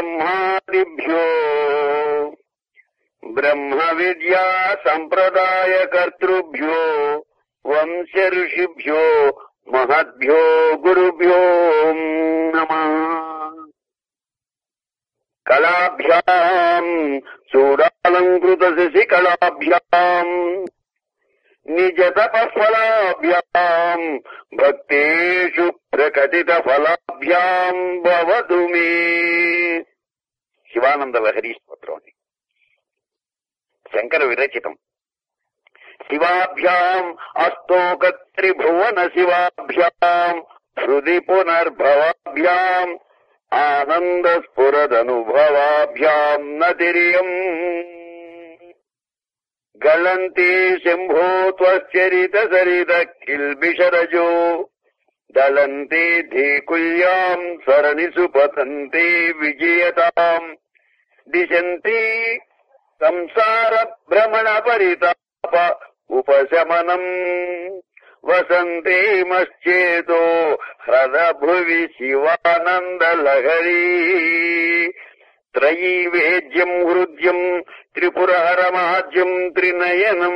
బ్రహ్మాదిభ్యో బ్రహ్మ విద్యా సంప్రదాయ కర్తృభ్యో వంశ ఋషిభ్యో మహద్భ్యో గురుభ్యో నమ కళాభ్యాం చూడాలంకృత శశికళాభ్యాం నిజ తపఫలాభ్యాం భక్తేషు ప్రకటిత ఫలాభ్యాం భవతు మే శివానంద లహరీ స్తోత్రం అని శంకర విరచితం శివాభ్యాం అస్తోక త్రిభువన శివాభ్యాం హృది పునర్భవాభ్యాం ఆనంద స్ఫురదనుభవాభ్యాం నతిరియం గళంతి శంభో త్వశ్చరిత సరిత కిల్బిషరజో దళంతి ధీకుల్యాం సరణిసు పతంతి విజయతాం దిశంతి సంసార భ్రమణ పరితాప ఉపశమనం వసంతే మశ్చేతో హ్రద భువి శివానంద లహరీ త్రయీ వేద్యం హృద్యం త్రిపురహరమాజ్యం త్రినయనం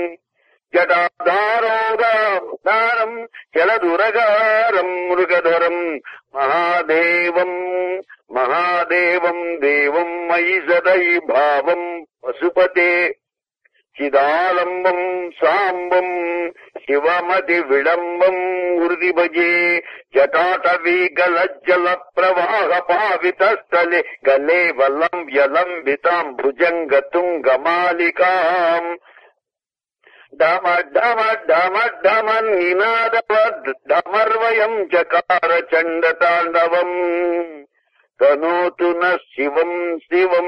జటాధారోగారం చలదురగారం మృగధరం మహాదేవం మహాదేవం దేవం మయి సదై భావం పశుపతే చిదాలంబం సాంబం శివమతి విడంబం హృది భజే జటాటవీ గలజ్జల ప్రవాహ పావిత స్థలే గలే వలం వ్యలంబితాం భుజంగ తుంగ మాలికాం డమ డమ డమ డమ నినాదవ డమర్వయం చకార చండ తాండవం తనోతు న శివం శివం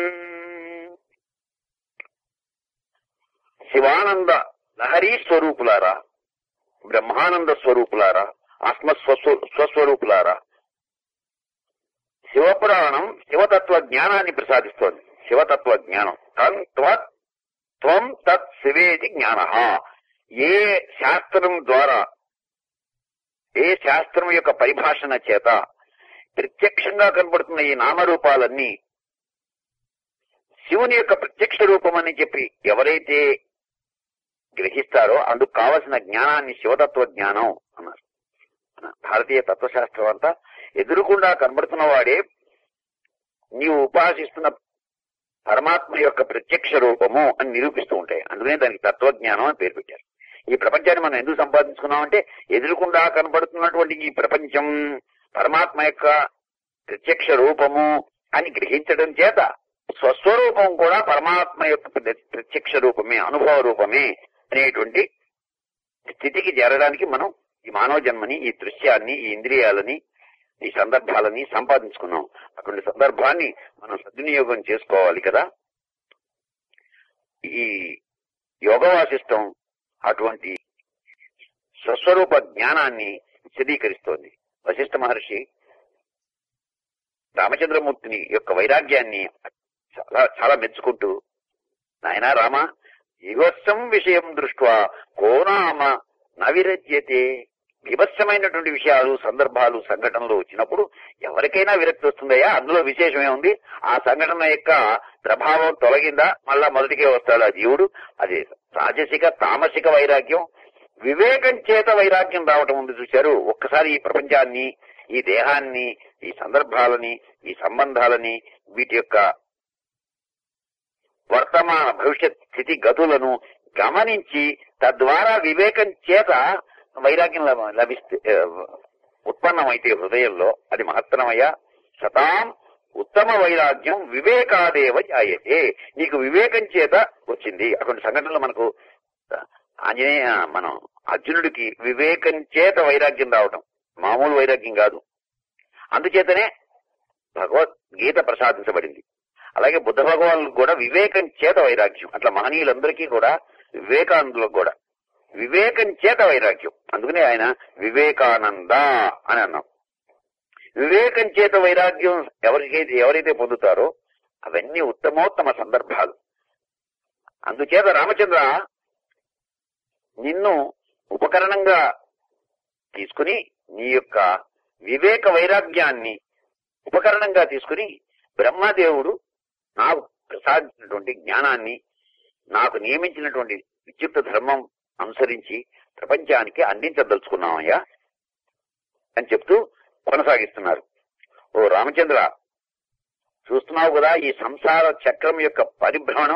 శివానంద లహరీ స్వరూపులారా బ్రహ్మానంద స్వరూపులారా ఆత్మ స్వస్వ- స్వస్వరూపులారా శివపురాణం శివతత్వ జ్ఞానాన్ని ప్రసాదిస్తోంది శివతత్వ జ్ఞానం తం త్వత్ త్వం తత్ శివేది జ్ఞాన ఏ శాస్త్రం ద్వారా ఏ శాస్త్రం యొక్క పరిభాషణ చేత ప్రత్యక్షంగా కనబడుతున్న ఈ నామరూపాలన్నీ శివుని యొక్క ప్రత్యక్ష రూపం అని చెప్పి ఎవరైతే గ్రహిస్తారో అందుకు కావలసిన జ్ఞానాన్ని శివతత్వ జ్ఞానం అన్నారు భారతీయ తత్వశాస్త్రం అంతా ఎదురుకుండా కనబడుతున్న వాడే నీవు ఉపాసిస్తున్న పరమాత్మ యొక్క ప్రత్యక్ష రూపము అని నిరూపిస్తూ ఉంటాయి అందుకనే దానికి తత్వజ్ఞానం అని పేరు పెట్టారు ఈ ప్రపంచాన్ని మనం ఎందుకు సంపాదించుకున్నామంటే ఎదురుకుండా కనబడుతున్నటువంటి ఈ ప్రపంచం పరమాత్మ యొక్క ప్రత్యక్ష రూపము అని గ్రహించడం చేత స్వస్వరూపం కూడా పరమాత్మ యొక్క ప్ర- ప్రత్యక్ష రూపమే అనుభవ రూపమే అనేటువంటి స్థితికి చేరడానికి మనం ఈ మానవ జన్మని ఈ దృశ్యాన్ని ఈ ఇంద్రియాలని ఈ సందర్భాలని సంపాదించుకున్నాం అటువంటి సందర్భాన్ని మనం సద్వినియోగం చేసుకోవాలి కదా ఈ యోగ వాసిష్టం అటువంటి స్వస్వరూప జ్ఞానాన్ని విశదీకరిస్తోంది వశిష్ఠ మహర్షి రామచంద్రమూర్తిని యొక్క వైరాగ్యాన్ని చాలా చాలా మెచ్చుకుంటూ నాయనా రామ వివత్సం విషయం దృష్ట్యా కోనామ నవిరజ్యతే వివత్సమైనటువంటి విషయాలు సందర్భాలు సంఘటనలు వచ్చినప్పుడు ఎవరికైనా విరక్తి వస్తుందయ్యా అందులో విశేషమే ఉంది ఆ సంఘటన యొక్క ప్రభావం తొలగిందా మళ్ళా మొదటికే వస్తాడు ఆ జీవుడు అది రాజసిక తామసిక వైరాగ్యం వివేకం చేత వైరాగ్యం రావటం ఉంది చూశారు ఒక్కసారి ఈ ప్రపంచాన్ని ఈ దేహాన్ని ఈ సందర్భాలని ఈ సంబంధాలని వీటి యొక్క వర్తమాన భవిష్యత్ స్థితి గతులను గమనించి తద్వారా వివేకం చేత వైరాగ్యం లభ- లభిస్తే ఆ, ఉత్పన్నమైతే హృదయంలో అది మహత్తరమయ్యా శతాం ఉత్తమ వైరాగ్యం వివేకాదేవ జాయతే నీకు వివేకం చేత వచ్చింది అటువంటి సంఘటనలు మనకు ఆ, ఆంజనేయ మనం అర్జునుడికి వివేకం చేత వైరాగ్యం రావటం మామూలు వైరాగ్యం కాదు అందుచేతనే భగవద్గీత ప్రసాదించబడింది అలాగే బుద్ధ భగవానులకు కూడా వివేకం చేత వైరాగ్యం అట్లా మహనీయులందరికీ కూడా వివేకానందులకు కూడా వివేకం చేత వైరాగ్యం అందుకనే ఆయన వివేకానంద అని అన్నాం వివేకం చేత వైరాగ్యం ఎవరికైతే ఎవరైతే పొందుతారో అవన్నీ ఉత్తమోత్తమ సందర్భాలు అందుచేత రామచంద్ర నిన్ను ఉపకరణంగా తీసుకుని నీ యొక్క వివేక వైరాగ్యాన్ని ఉపకరణంగా తీసుకుని బ్రహ్మదేవుడు నాకు ప్రసాదించినటువంటి జ్ఞానాన్ని నాకు నియమించినటువంటి విద్యుత్ ధర్మం అనుసరించి ప్రపంచానికి అందించదలుచుకున్నామయ్యా అని చెప్తూ కొనసాగిస్తున్నారు ఓ రామచంద్ర చూస్తున్నావు కదా ఈ సంసార చక్రం యొక్క పరిభ్రమణం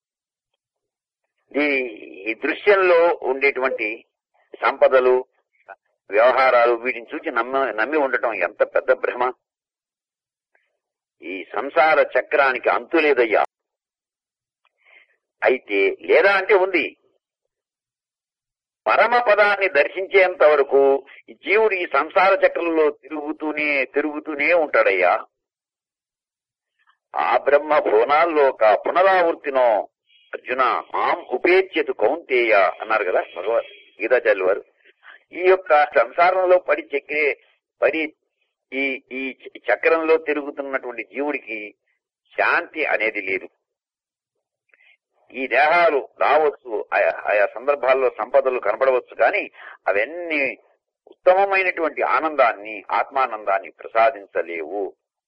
ఈ ఈ దృశ్యంలో ఉండేటువంటి సంపదలు వ్యవహారాలు వీటిని చూసి నమ్మ నమ్మి ఉండటం ఎంత పెద్ద భ్రమ ఈ సంసార చక్రానికి అంతు లేదయ్యా అయితే లేదా అంటే ఉంది పరమ పదాన్ని దర్శించేంత వరకు ఈ జీవుడు ఈ సంసార చక్రంలో తిరుగుతూనే తిరుగుతూనే ఉంటాడయ్యా ఆ బ్రహ్మ భువనాల్లోక పునరావృత్తినో అర్జున మాం ఉపేత్యతు కౌంతేయ అన్నారు కదా భగవద్ గీతాచార్యులు వారు ఈ యొక్క సంసారంలో పడి చెక్కే పడి ఈ ఈ చక్రంలో తిరుగుతున్నటువంటి జీవుడికి శాంతి అనేది లేదు ఈ దేహాలు రావచ్చు ఆయా ఆయా సందర్భాల్లో సంపదలు కనపడవచ్చు కానీ అవన్నీ ఉత్తమమైనటువంటి ఆనందాన్ని ఆత్మానందాన్ని ప్రసాదించలేవు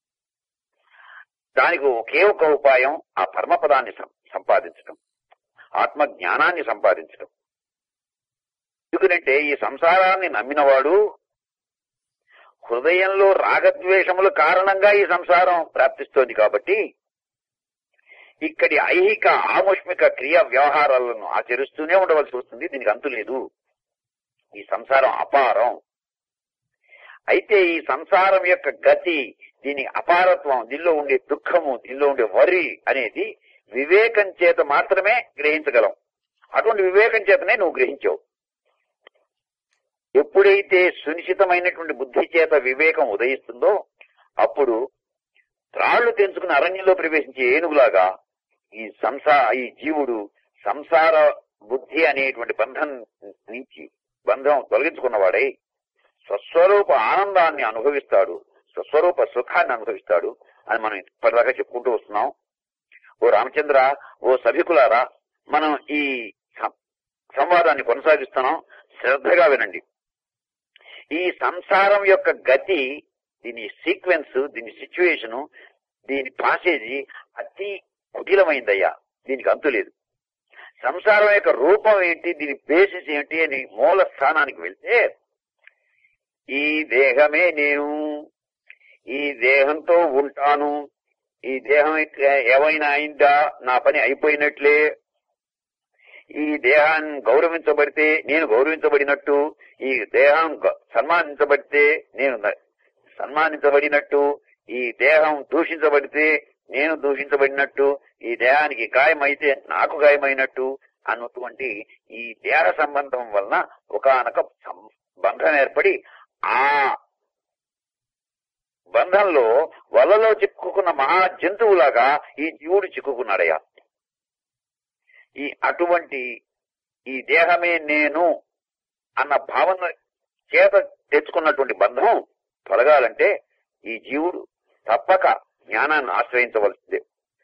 దానికి ఒకే ఒక ఉపాయం ఆ పరమపదాన్ని సం- సంపాదించడం ఆత్మ జ్ఞానాన్ని సంపాదించడం ఎందుకంటే ఈ సంసారాన్ని నమ్మినవాడు హృదయంలో రాగద్వేషముల కారణంగా ఈ సంసారం ప్రాప్తిస్తోంది కాబట్టి ఇక్కడి ఐహిక ఆముష్మిక క్రియ వ్యవహారాలను ఆచరిస్తూనే ఉండవలసి వస్తుంది దీనికి అంతు లేదు ఈ సంసారం అపారం అయితే ఈ సంసారం యొక్క గతి దీని అపారత్వం దీనిలో ఉండే దుఃఖము దీనిలో ఉండే వరి అనేది వివేకం చేత మాత్రమే గ్రహించగలం అటువంటి వివేకం చేతనే నువ్వు గ్రహించావు ఎప్పుడైతే సునిశ్చితమైనటువంటి బుద్ధి చేత వివేకం ఉదయిస్తుందో అప్పుడు త్రాళ్లు తెంచుకుని అరణ్యంలో ప్రవేశించే ఏనుగులాగా ఈ సంసా ఈ జీవుడు సంసార బుద్ధి అనేటువంటి బంధం నుంచి బంధం తొలగించుకున్నవాడై స్వస్వరూప ఆనందాన్ని అనుభవిస్తాడు స్వస్వరూప సుఖాన్ని అనుభవిస్తాడు అని మనం ఇప్పటిదాకా చెప్పుకుంటూ వస్తున్నాం ఓ రామచంద్ర ఓ సభికులారా మనం ఈ సం- సంవాదాన్ని కొనసాగిస్తున్నాం శ్రద్ధగా వినండి ఈ సంసారం యొక్క గతి దీని సీక్వెన్స్ దీని సిచ్యువేషను దీని పాసేజీ అతి కుటిలమైందయ్యా దీనికి అంతు లేదు సంసారం యొక్క రూపం ఏంటి దీని బేసిస్ ఏంటి అని మూల స్థానానికి వెళ్తే ఈ దేహమే నేను ఈ దేహంతో ఉంటాను ఈ దేహం ఇక- ఏమైనా అయిందా నా పని అయిపోయినట్లే ఈ దేహాన్ని గౌరవించబడితే నేను గౌరవించబడినట్టు ఈ దేహం గ- సన్మానించబడితే నేను న- సన్మానించబడినట్టు ఈ దేహం దూషించబడితే నేను దూషించబడినట్టు ఈ దేహానికి గాయమైతే నాకు గాయమైనట్టు అన్నటువంటి ఈ దేహ సంబంధం వలన ఒకనొక బంధం ఏర్పడి ఆ బంధంలో వలలో చిక్కుకున్న మహా జంతువులాగా ఈ జీవుడు చిక్కుకున్నాడయ్యా ఈ అటువంటి ఈ దేహమే నేను అన్న భావన చేత తెచ్చుకున్నటువంటి బంధం తొలగాలంటే ఈ జీవుడు తప్పక జ్ఞానాన్ని ఆశ్రయించవలసిందే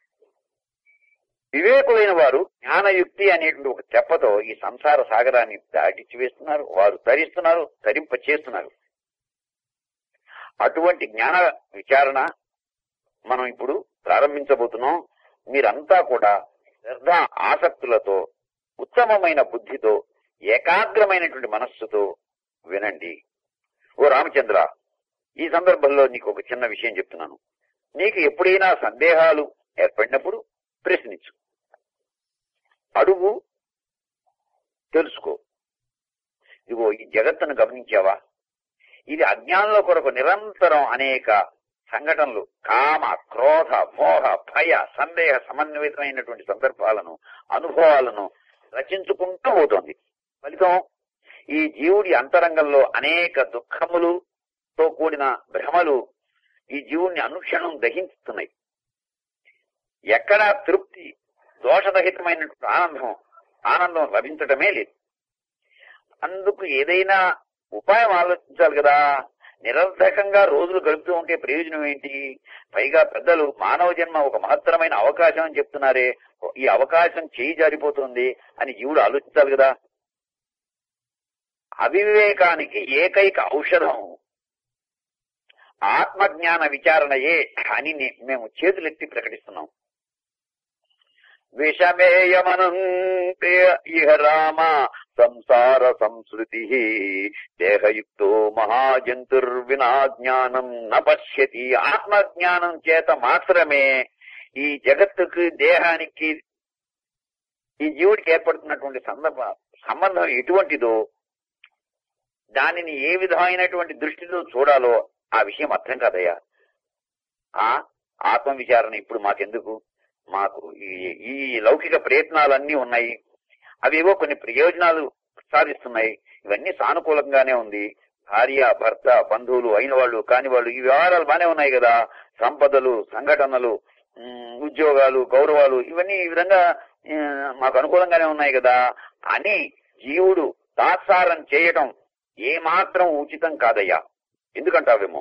వివేకులైన వారు జ్ఞానయుక్తి అనేటువంటి ఒక తెప్పతో ఈ సంసార సాగరాన్ని దాటించి వేస్తున్నారు వారు తరిస్తున్నారు తరింప చేస్తున్నారు అటువంటి జ్ఞాన విచారణ మనం ఇప్పుడు ప్రారంభించబోతున్నాం మీరంతా కూడా శ్రద్ధ ఆసక్తులతో ఉత్తమమైన బుద్ధితో ఏకాగ్రమైనటువంటి మనస్సుతో వినండి ఓ రామచంద్ర ఈ సందర్భంలో నీకు ఒక చిన్న విషయం చెప్తున్నాను నీకు ఎప్పుడైనా సందేహాలు ఏర్పడినప్పుడు ప్రశ్నించు అడుగు తెలుసుకో ఇదిగో ఈ జగత్తును గమనించావా ఇది అజ్ఞానంలో కొరకు నిరంతరం అనేక సంఘటనలు కామ క్రోధ మోహ భయ సందేహ సమన్వితమైనటువంటి సందర్భాలను అనుభవాలను రచించుకుంటూ పోతోంది ఫలితం ఈ జీవుడి అంతరంగంలో అనేక దుఃఖములుతో కూడిన భ్రమలు ఈ జీవుణ్ణి అనుక్షణం దహించుతున్నాయి ఎక్కడా తృప్తి దోషరహితమైనటువంటి ఆనందం ఆనందం లభించటమే లేదు అందుకు ఏదైనా ఉపాయం ఆలోచించాలి కదా నిరర్ధకంగా రోజులు గడుపుతూ ఉంటే ప్రయోజనం ఏంటి పైగా పెద్దలు మానవ జన్మ ఒక మహత్తరమైన అవకాశం అని చెప్తున్నారే ఈ అవకాశం చేయి జారిపోతుంది అని జీవుడు ఆలోచించాలి కదా అవివేకానికి ఏకైక ఔషధం ఆత్మజ్ఞాన విచారణయే అని నే- మేము చేతులెత్తి ప్రకటిస్తున్నాం విషమేయమనంతే ఇహ రామ సంసార సంస్కృతి దేహయుక్తో మహాజంతుర్వినా జ్ఞానం న పశ్యతి ఆత్మజ్ఞానం చేత మాత్రమే ఈ జగత్తుకు దేహానికి ఈ జీవుడికి ఏర్పడుతున్నటువంటి సందర్భ సంబంధం ఎటువంటిదో దానిని ఏ విధమైనటువంటి దృష్టితో చూడాలో ఆ విషయం అర్థం కాదయ్యా ఆ ఆత్మ విచారణ ఇప్పుడు మాకెందుకు మాకు ఈ ఈ లౌకిక ప్రయత్నాలన్నీ ఉన్నాయి అవేవో కొన్ని ప్రయోజనాలు సాధిస్తున్నాయి ఇవన్నీ సానుకూలంగానే ఉంది భార్య భర్త బంధువులు అయిన వాళ్ళు కాని వాళ్ళు ఈ వ్యవహారాలు బానే ఉన్నాయి కదా సంపదలు సంఘటనలు ఉమ్, ఉద్యోగాలు గౌరవాలు ఇవన్నీ ఈ విధంగా ఆ, మాకు అనుకూలంగానే ఉన్నాయి కదా అని జీవుడు తాత్సారం చేయటం ఏమాత్రం ఉచితం కాదయ్యా ఎందుకంటావేమో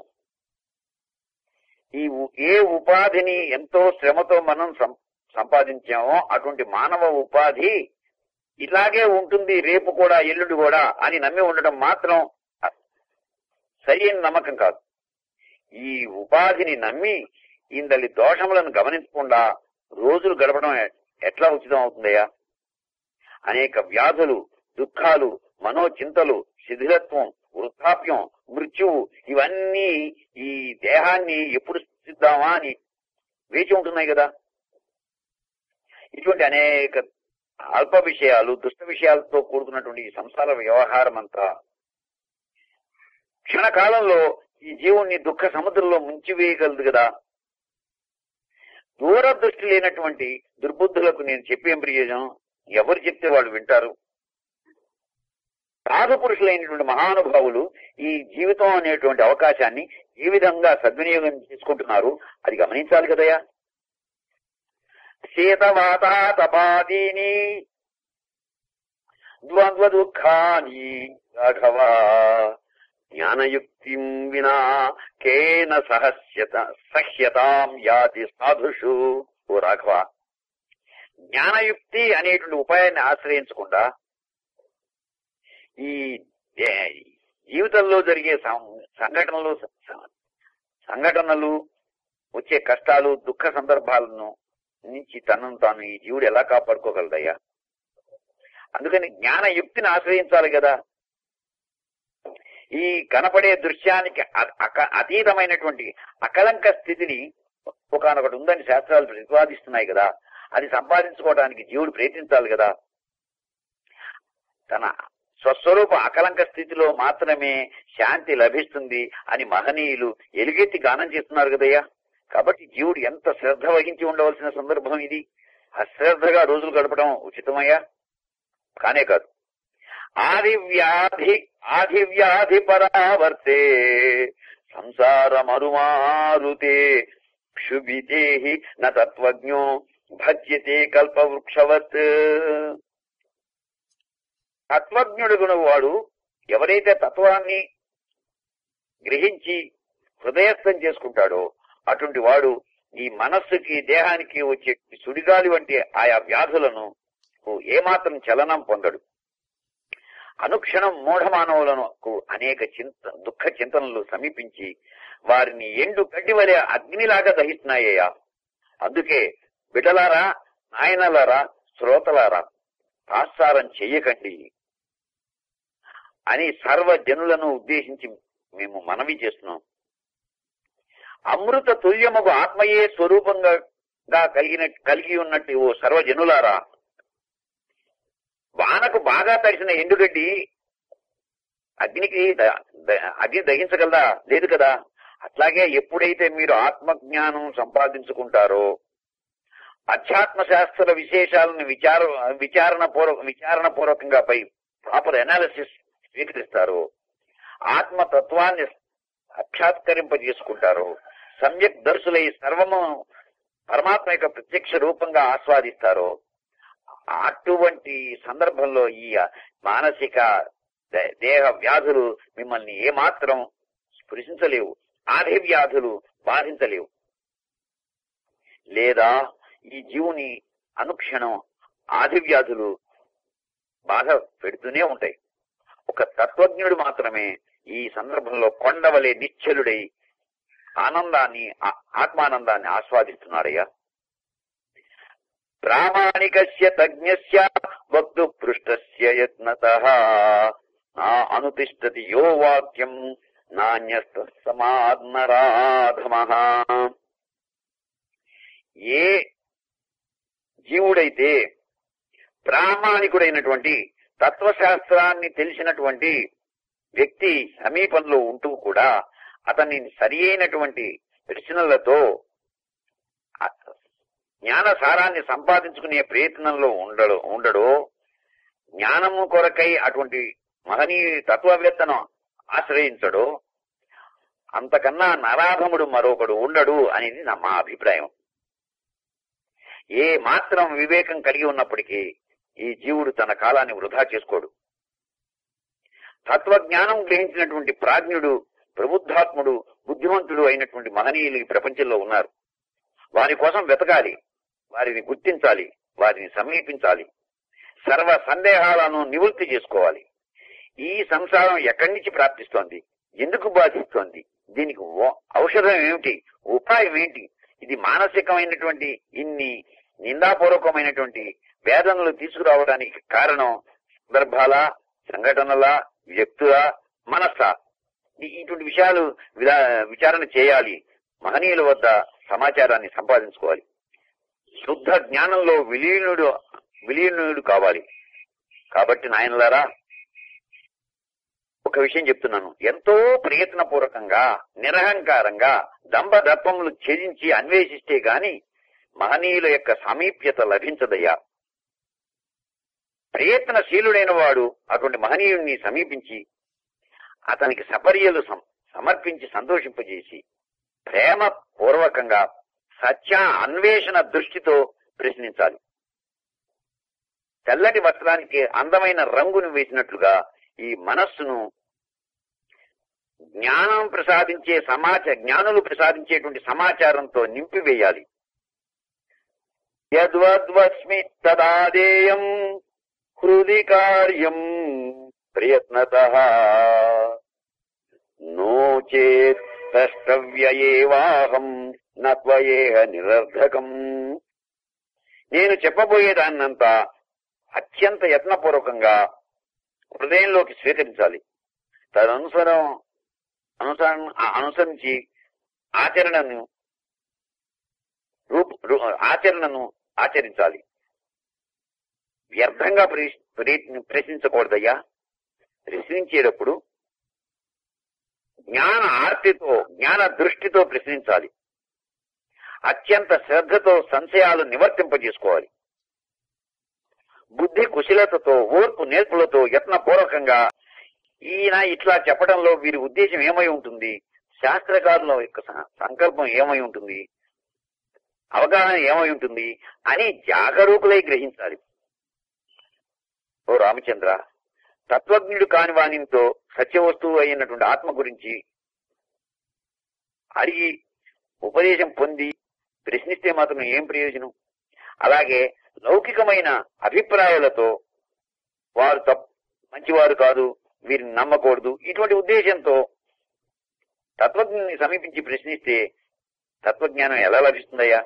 ఈ ఉ- ఏ ఉపాధిని ఎంతో శ్రమతో మనం సం- సంపాదించామో అటువంటి మానవ ఉపాధి ఇలాగే ఉంటుంది రేపు కూడా ఎల్లుండి కూడా అని నమ్మి ఉండటం మాత్రం సరైన నమ్మకం కాదు ఈ ఉపాధిని నమ్మి ఇందలి దోషములను గమనించకుండా రోజులు గడపడం ఎ- ఎట్లా ఉచితం అవుతుందయ్యా అనేక వ్యాధులు దుఃఖాలు మనోచింతలు శిథిలత్వం వృద్ధాప్యం మృత్యువు ఇవన్నీ ఈ దేహాన్ని ఎప్పుడు సృష్టిద్దామా అని వేచి ఉంటున్నాయి కదా ఇటువంటి అనేక అల్ప విషయాలు దుష్ట విషయాలతో కూడుకున్నటువంటి ఈ సంసార వ్యవహారం అంతా క్షణకాలంలో ఈ జీవుణ్ణి దుఃఖ సముద్రంలో ముంచివేయగలదు కదా దూరదృష్టి లేనటువంటి దుర్బుద్ధులకు నేను చెప్పేం ప్రయోజనం ఎవరు చెప్తే వాళ్ళు వింటారు సాధు పురుషులైనటువంటి మహానుభావులు ఈ జీవితం అనేటువంటి అవకాశాన్ని ఏ విధంగా సద్వినియోగం చేసుకుంటున్నారు అది గమనించాలి కదయ్యా శీతవాత తపాదీని ద్వంద్వ దుఃఖాని రాఘవ జ్ఞానయుక్తిం వినా కేన సహస్యత సహ్యతాం యాతి సాధుషు ఓ రాఘవ జ్ఞానయుక్తి అనేటువంటి ఉపాయాన్ని ఆశ్రయించకుండా ఈ ఏ- జీవితంలో జరిగే సం- సంఘటనలు స- సంఘటనలు వచ్చే కష్టాలు దుఃఖ సందర్భాలను నుంచి తనను తాను ఈ జీవుడు ఎలా కాపాడుకోగలదయ్యా అందుకని జ్ఞానయుక్తిని ఆశ్రయించాలి కదా ఈ కనపడే దృశ్యానికి అ- అక- అతీతమైనటువంటి అకలంక స్థితిని ఒకనొకటి ఉందని శాస్త్రాలు ప్రతిపాదిస్తున్నాయి కదా అది సంపాదించుకోవడానికి జీవుడు ప్రయత్నించాలి కదా తన స్వస్వరూప అకలంక స్థితిలో మాత్రమే శాంతి లభిస్తుంది అని మహనీయులు ఎలుగెత్తి గానం చేస్తున్నారు కదయ్యా కాబట్టి జీవుడు ఎంత శ్రద్ధ వహించి ఉండవలసిన సందర్భం ఇది అశ్రద్ధగా రోజులు గడపడం ఉచితమయ్యా కానే కాదు ఆది వ్యాధి ఆది వ్యాధి పరావర్తే సంసార మరుమారుతే క్షుభితే న తత్వజ్ఞో భజ్యతే కల్పవృక్షవత్ తత్వజ్ఞుడుగున వాడు ఎవరైతే తత్వాన్ని గ్రహించి హృదయస్థం చేసుకుంటాడో అటువంటి వాడు ఈ మనస్సుకి దేహానికి వచ్చే సుడిగాలి వంటి ఆయా వ్యాధులను ఏమాత్రం చలనం పొందడు అనుక్షణం మూఢమానవులకు అనేక చింత దుఃఖ చింతనలు సమీపించి వారిని ఎండు గడ్డి వలె అగ్నిలాగా దహిస్తున్నాయ్యా అందుకే బిడ్డలారా నాయనలారా శ్రోతలారా తాత్సారం చెయ్యకండి అని సర్వ జనులను ఉద్దేశించి మేము మనవి చేస్తున్నాం అమృత తుల్యముకు ఆత్మయే స్వరూపంగా గా కలిగిన కలిగి ఉన్నట్టు ఓ సర్వజనులారా వానకు బాగా తడిసిన ఎండుగడ్డి అగ్నికి ద- ద- అగ్ని దహించగలదా లేదు కదా అట్లాగే ఎప్పుడైతే మీరు ఆత్మజ్ఞానం సంపాదించుకుంటారో అధ్యాత్మ శాస్త్ర విశేషాలను విచార విచారణ పూర్వ విచారణ పూర్వకంగా పై ప్రాపర్ అనాలిసిస్ స్వీకరిస్తారో ఆత్మతత్వాన్ని సాక్షాత్కరింపజేసుకుంటారో సమ్యక్ దర్శులై సర్వము పరమాత్మ యొక్క ప్రత్యక్ష రూపంగా ఆస్వాదిస్తారో అటువంటి సందర్భంలో ఈ మానసిక దే- దేహ వ్యాధులు మిమ్మల్ని ఏమాత్రం స్పృశించలేవు ఆది వ్యాధులు బాధించలేవు లేదా ఈ జీవుని అనుక్షణం ఆది వ్యాధులు బాధ పెడుతూనే ఉంటాయి ఒక తత్వజ్ఞుడు మాత్రమే ఈ సందర్భంలో కొండవలే నిశ్చలుడై ఆనందాన్ని ఆ- ఆత్మానందాన్ని ఆస్వాదిస్తున్నాడయ్యా ప్రామాణికస్య తజ్ఞస్య వక్తు పృష్టస్య యత్నత నా అనుతిష్టతి యో వాక్యం నాణ్యస్త సమాత్మరాధమ ఏ జీవుడైతే ప్రామాణికుడైనటువంటి తత్వశాస్త్రాన్ని తెలిసినటువంటి వ్యక్తి సమీపంలో ఉంటూ కూడా అతన్ని సరి అయినటువంటి ప్రశ్నలతో ఆ జ్ఞాన సారాన్ని సంపాదించుకునే ప్రయత్నంలో ఉండడు ఉండడో జ్ఞానము కొరకై అటువంటి మహనీయ తత్వవేత్తను ఆశ్రయించడు అంతకన్నా నరాధముడు మరొకడు ఉండడు అనేది నా మా అభిప్రాయం ఏ మాత్రం వివేకం కలిగి ఉన్నప్పటికీ ఈ జీవుడు తన కాలాన్ని వృధా చేసుకోడు తత్వజ్ఞానం గ్రహించినటువంటి ప్రాజ్ఞుడు ప్రబుద్ధాత్ముడు బుద్ధిమంతుడు అయినటువంటి మహనీయులు ఈ ప్రపంచంలో ఉన్నారు వారి కోసం వెతకాలి వారిని గుర్తించాలి వారిని సమీపించాలి సర్వ సందేహాలను నివృత్తి చేసుకోవాలి ఈ సంసారం ఎక్కడి నుంచి ప్రాప్తిస్తోంది ఎందుకు బాధిస్తోంది దీనికి ఓ- ఔషధం ఏమిటి ఉపాయం ఏంటి ఇది మానసికమైనటువంటి ఇన్ని నిందాపూర్వకమైనటువంటి వేదనలు తీసుకురావడానికి కారణం సందర్భాల శంఘటనల వ్యక్తుల మనస్స ఈ- ఇటువంటి విషయాలు విలా- విచారణ చేయాలి మహనీయుల వద్ద సమాచారాన్ని సంపాదించుకోవాలి శుద్ధ జ్ఞానంలో విలీనుడు విలీనుడు కావాలి కాబట్టి నాయనలారా ఒక విషయం చెప్తున్నాను ఎంతో ప్రయత్నపూర్వకంగా నిరహంకారంగా దంభదర్పములు ఛేదించి అన్వేషిస్తే గాని మహనీయుల యొక్క సమీప్యత లభించదయ్యా ప్రయత్నశీలుడైన వాడు అటువంటి మహనీయుణ్ణి సమీపించి అతనికి సపర్యలు సం- సమర్పించి సంతోషింపజేసి ప్రేమ పూర్వకంగా సత్య అన్వేషణ దృష్టితో ప్రశ్నించాలి తెల్లటి వస్త్రానికి అందమైన రంగును వేసినట్లుగా ఈ మనస్సును జ్ఞానం ప్రసాదించే సమాచార జ్ఞానులు ప్రసాదించేటువంటి సమాచారంతో నింపివేయాలి యద్వద్వస్మి తదాదేయం హృది కార్యం ప్రయత్నత నో చేత్ ద్రష్టవ్యయేవాహం నత్వయేహ నిరర్ధకం నేను చెప్పబోయేదాన్నంతా అత్యంత యత్నపూర్వకంగా హృదయంలోకి స్వీకరించాలి తదనుసరం అనుసరణ అనుసరించి ఆచరణను రూప రూ- ఆచరణను ఆచరించాలి వ్యర్థంగా ప్రశ్న- ప్రయత్న- ప్రశ్నించకూడదయ్యా ప్రశ్నించేటప్పుడు జ్ఞాన ఆర్తితో జ్ఞాన దృష్టితో ప్రశ్నించాలి అత్యంత శ్రద్ధతో సంశయాలు నివర్తింపజేసుకోవాలి బుద్ధి కుశలతతో ఓర్పు నేర్పులతో యత్నపూర్వకంగా ఈయన ఇట్లా చెప్పడంలో వీరి ఉద్దేశం ఏమై ఉంటుంది శాస్త్రకారుల యొక్క స- సంకల్పం ఏమై ఉంటుంది అవగాహన ఏమై ఉంటుంది అని జాగరూకులై గ్రహించాలి ఓ రామచంద్ర తత్వజ్ఞుడు కాని వానితో సత్య వస్తువు అయినటువంటి ఆత్మ గురించి అడిగి ఉపదేశం పొంది ప్రశ్నిస్తే మాత్రం ఏం ప్రయోజనం అలాగే లౌకికమైన అభిప్రాయాలతో వారు తప్ మంచివారు కాదు వీరిని నమ్మకూడదు ఇటువంటి ఉద్దేశంతో తత్వజ్ఞాన్ని సమీపించి ప్రశ్నిస్తే తత్వజ్ఞానం ఎలా లభిస్తుందయ్యా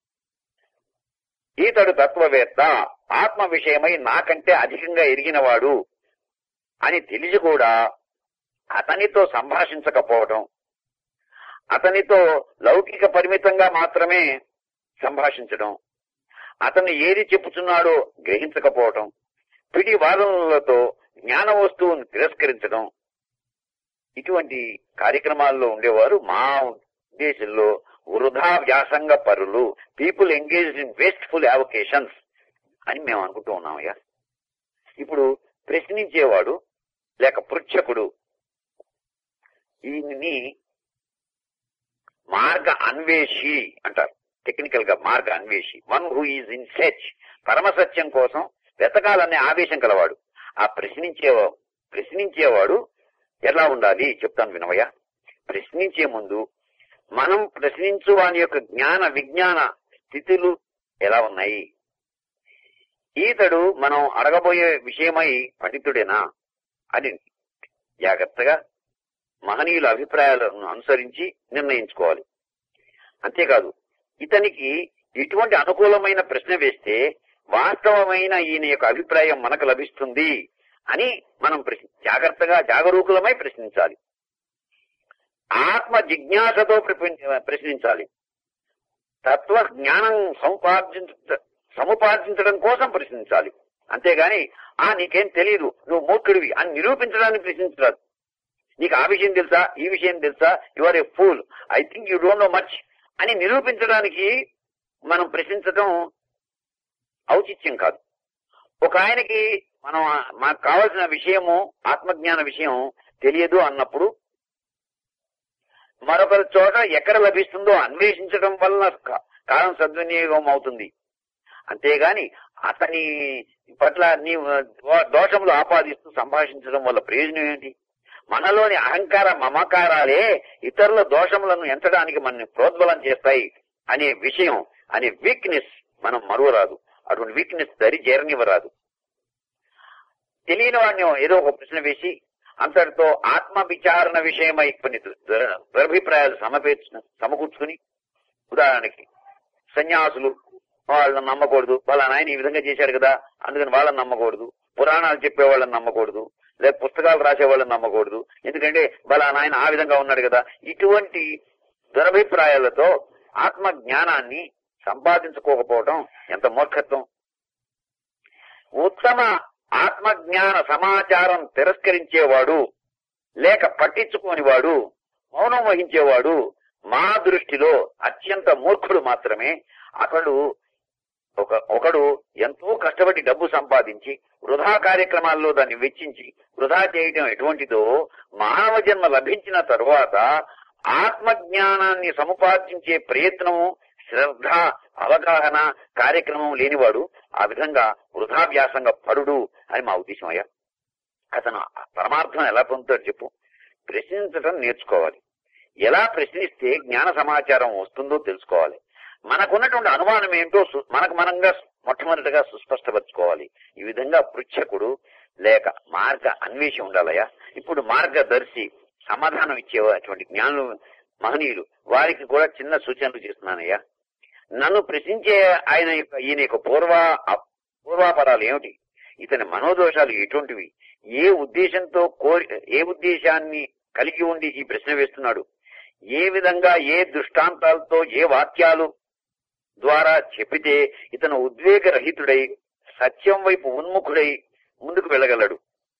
ఈతడు తత్వవేత్త ఆత్మ విషయమై నాకంటే అధికంగా ఎరిగినవాడు అని తెలిసి కూడా అతనితో సంభాషించకపోవటం అతనితో లౌకిక పరిమితంగా మాత్రమే సంభాషించడం అతను ఏది చెప్పుచున్నాడో గ్రహించకపోవటం పిడి వాదనలతో జ్ఞాన వస్తువును తిరస్కరించడం ఇటువంటి కార్యక్రమాల్లో ఉండేవారు మా ఉద్దేశంలో వృధా వ్యాసంగ పరులు people engaged in wasteful avocations అని మేము అనుకుంటూ ఉన్నామయ్యా ఇప్పుడు ప్రశ్నించేవాడు లేక పృచ్ఛకుడు ఈయన్ని మార్గ అన్వేషి అంటారు టెక్నికల్ గా మార్గ అన్వేషి one who is in search పరమసత్యం కోసం వెతకాలనే ఆవేశం కలవాడు ఆ ప్రశ్నించే ప్రశ్నించేవాడు ఎలా ఉండాలి చెప్తాను వినవయ్య ప్రశ్నించే ముందు మనం ప్రశ్నించు వాని యొక్క జ్ఞాన విజ్ఞాన స్థితులు ఎలా ఉన్నాయి ఈతడు మనం అడగబోయే విషయమై పండితుడేనా అని జాగ్రత్తగా మహనీయుల అభిప్రాయాలను అనుసరించి నిర్ణయించుకోవాలి అంతేకాదు ఇతనికి ఇటువంటి అనుకూలమైన ప్రశ్న వేస్తే వాస్తవమైన ఈయన యొక్క అభిప్రాయం మనకు లభిస్తుంది అని మనం ప్రశ్న జాగ్రత్తగా జాగరూకులమై ప్రశ్నించాలి ఆత్మ జిజ్ఞాసతో ప్రపంచ- ప్రశ్నించాలి తత్వ జ్ఞానం సముపార్జించ సముపార్జించడం కోసం ప్రశ్నించాలి అంతేగాని ఆ నీకేం తెలియదు నువ్వు మూర్ఖుడివి అని నిరూపించడానికి ప్రశ్నించరాదు నీకు ఆ విషయం తెలుసా ఈ విషయం తెలుసా you are a fool I think you don't know much అని నిరూపించడానికి మనం ప్రశ్నించడం ఔచిత్యం కాదు ఒక ఆయనకి మనం ఆ- మాకు కావాల్సిన విషయము ఆత్మజ్ఞాన విషయం తెలియదు అన్నప్పుడు మరొకరి చోట ఎక్కడ లభిస్తుందో అన్వేషించడం వల్ల కా- కాలం సద్వినియోగం అవుతుంది అంతేగాని అతని పట్ల నీవు దో- దోషములు ఆపాదిస్తూ సంభాషించడం వల్ల ప్రయోజనం ఏంటి మనలోని అహంకార మమకారాలే ఇతరుల దోషములను ఎంచడానికి మనని ప్రోద్బలం చేస్తాయి అనే విషయం అనే వీక్నెస్ మనం మరువరాదు అటువంటి వీక్నెస్ దరి చేరనివ్వరాదు తెలియని వాడిని ఏదో ఒక ప్రశ్న వేసి అంతటితో ఆత్మ విచారణ విషయమై కొన్ని దు- దు- దురభిప్రాయాలు సమపేర్చు సమకూర్చుకుని ఉదాహరణకి సన్యాసులు వాళ్ళని నమ్మకూడదు వాళ్ళ నాయన ఈ విధంగా చేశాడు కదా అందుకని వాళ్ళని నమ్మకూడదు పురాణాలు చెప్పే వాళ్ళని నమ్మకూడదు లేదా పుస్తకాలు రాసే వాళ్ళని నమ్మకూడదు ఎందుకంటే వాళ్ళ నాయన ఆ విధంగా ఉన్నాడు కదా ఇటువంటి దురభిప్రాయాలతో ఆత్మ జ్ఞానాన్ని సంపాదించుకోకపోవడం ఎంత మూర్ఖత్వం ఉత్తమ ఆత్మజ్ఞాన సమాచారం తిరస్కరించేవాడు లేక పట్టించుకోనివాడు మౌనం వహించేవాడు మా దృష్టిలో అత్యంత మూర్ఖుడు మాత్రమే అతడు ఒక ఒకడు ఎంతో కష్టపడి డబ్బు సంపాదించి వృధా కార్యక్రమాల్లో దాన్ని వెచ్చించి వృధా చేయటం ఎటువంటిదో మానవ జన్మ లభించిన తరువాత ఆత్మ జ్ఞానాన్ని సముపార్జించే ప్రయత్నము శ్రద్ధ అవగాహన కార్యక్రమం లేనివాడు ఆ విధంగా వృధాభ్యాసంగా పడుడు అని మా ఉద్దేశం అయ్యా అతను పరమార్థం ఎలా పొందుతాడు చెప్పు ప్రశ్నించడం నేర్చుకోవాలి ఎలా ప్రశ్నిస్తే జ్ఞాన సమాచారం వస్తుందో తెలుసుకోవాలి మనకున్నటువంటి అనుమానం ఏంటో సు- మనకు మనంగా మొట్టమొదటిగా సుస్పష్టపరచుకోవాలి ఈ విధంగా పృచ్ఛకుడు లేక మార్గ అన్వేషి ఉండాలయ్యా ఇప్పుడు మార్గదర్శి సమాధానం ఇచ్చేటువంటి జ్ఞానులు మహనీయులు వారికి కూడా చిన్న సూచనలు చేస్తున్నానయ్యా నన్ను ప్రశ్నించే ఆయన యొక్క ఈయన యొక్క పూర్వ పూర్వాపరాలు ఏమిటి ఇతని మనోదోషాలు ఎటువంటివి ఏ ఉద్దేశంతో కోరి ఏ ఉద్దేశాన్ని కలిగి ఉండి ఈ ప్రశ్న వేస్తున్నాడు ఏ విధంగా ఏ దృష్టాంతాలతో ఏ వాక్యాలు ద్వారా చెప్పితే ఇతను ఉద్వేగరహితుడై సత్యం వైపు ఉన్ముఖుడై ముందుకు వెళ్ళగలడు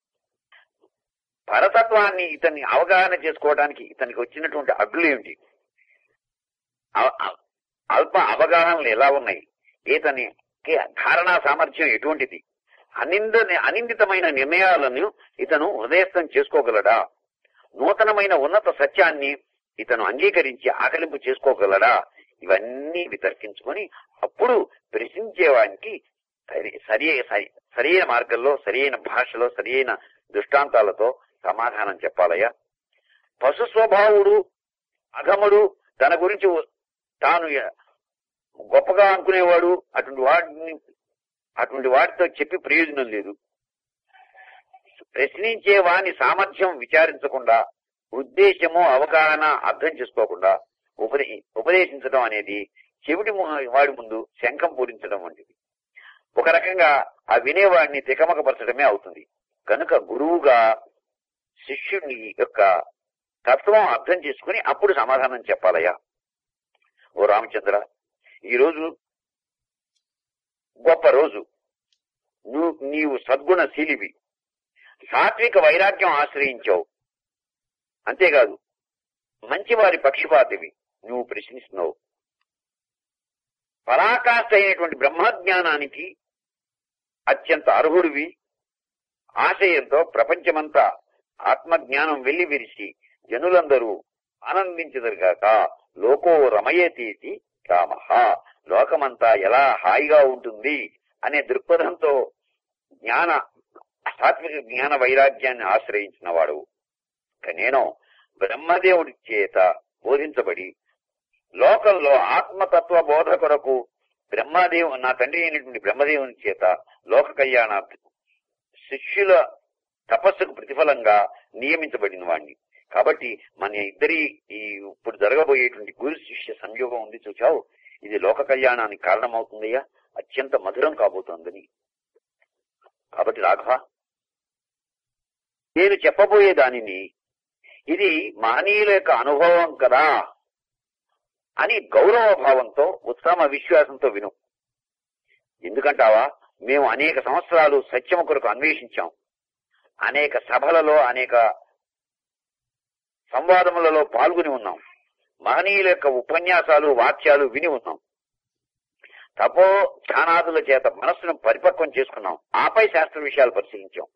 పరతత్వాన్ని ఇతన్ని అవగాహన చేసుకోవడానికి ఇతనికి వచ్చినటువంటి అడ్డులు ఏమిటి అ- అ- అల్ప అవగాహనలు ఎలా ఉన్నాయి ఇతనికి ధారణా సామర్థ్యం ఎటువంటిది అనింద అనిందితమైన నిర్ణయాలను ఇతను హృదయస్థం చేసుకోగలడా నూతనమైన ఉన్నత సత్యాన్ని ఇతను అంగీకరించి ఆకలింపు చేసుకోగలడా ఇవన్నీ వితర్కించుకొని అప్పుడు ప్రశ్నించేవానికి సరి- సరి సరి- సరైన మార్గంలో సరైన భాషలో సరైన దృష్టాంతాలతో సమాధానం చెప్పాలయ్యా పశు స్వభావుడు అధముడు తన గురించి తాను ఎ- గొప్పగా అనుకునేవాడు అటువంటి వాడిని అటువంటి వాటితో చెప్పి ప్రయోజనం లేదు ప్రశ్నించే వాని సామర్థ్యం విచారించకుండా ఉద్దేశము అవగాహన అర్థం చేసుకోకుండా ఉపదే ఉపదేశించడం అనేది చెవిటి ము- వాడి ముందు శంఖం పూరించడం వంటిది ఒక రకంగా ఆ వినేవాడిని తికమకపరచడమే అవుతుంది కనుక గురువుగా శిష్యుని యొక్క తత్వం అర్థం చేసుకుని అప్పుడు సమాధానం చెప్పాలయ్యా ఓ రామచంద్ర ఈ రోజు గొప్ప రోజు నువ్వు నీవు సద్గుణశీలివి సాత్విక వైరాగ్యం ఆశ్రయించావు అంతేకాదు మంచివారి పక్షపాతివి నువ్వు ప్రశ్నిస్తున్నావు పరాకాష్ట అయినటువంటి బ్రహ్మజ్ఞానానికి అత్యంత అర్హుడివి ఆశయంతో ప్రపంచమంతా ఆత్మజ్ఞానం వెళ్లి విరిసి జనులందరూ ఆనందించదరుగాక లోకో రమయతీతి రామ లోకమంతా ఎలా హాయిగా ఉంటుంది అనే దృక్పథంతో జ్ఞాన సాత్విక జ్ఞాన వైరాగ్యాన్ని ఆశ్రయించిన వాడు నేను బ్రహ్మదేవుడి చేత బోధించబడి లోకంలో ఆత్మతత్వ బోధ కొరకు బ్రహ్మదేవు నా తండ్రి అయినటువంటి బ్రహ్మదేవుని చేత లోక కళ్యాణార్థం శిష్యుల తపస్సుకు ప్రతిఫలంగా నియమించబడిన వాణ్ణి కాబట్టి మన ఇద్దరి ఈ ఇప్పుడు జరగబోయేటువంటి గురు శిష్య సంయోగం ఉంది చూచావు ఇది లోక కళ్యాణానికి కారణమవుతుందయ్యా అత్యంత మధురం కాబోతోందని కాబట్టి రాఘవ నేను చెప్పబోయే దానిని ఇది మహనీయుల యొక్క అనుభవం కదా అని గౌరవ భావంతో ఉత్తమ విశ్వాసంతో విను ఎందుకంటావా మేము అనేక సంవత్సరాలు సత్యము కొరకు అన్వేషించాం అనేక సభలలో అనేక సంవాదములలో పాల్గొని ఉన్నాం మహనీయుల యొక్క ఉపన్యాసాలు వాక్యాలు విని ఉన్నాం తపో ధ్యానాదుల చేత మనస్సును పరిపక్వం చేసుకున్నాం ఆపై శాస్త్ర విషయాలు పరిశీలించాం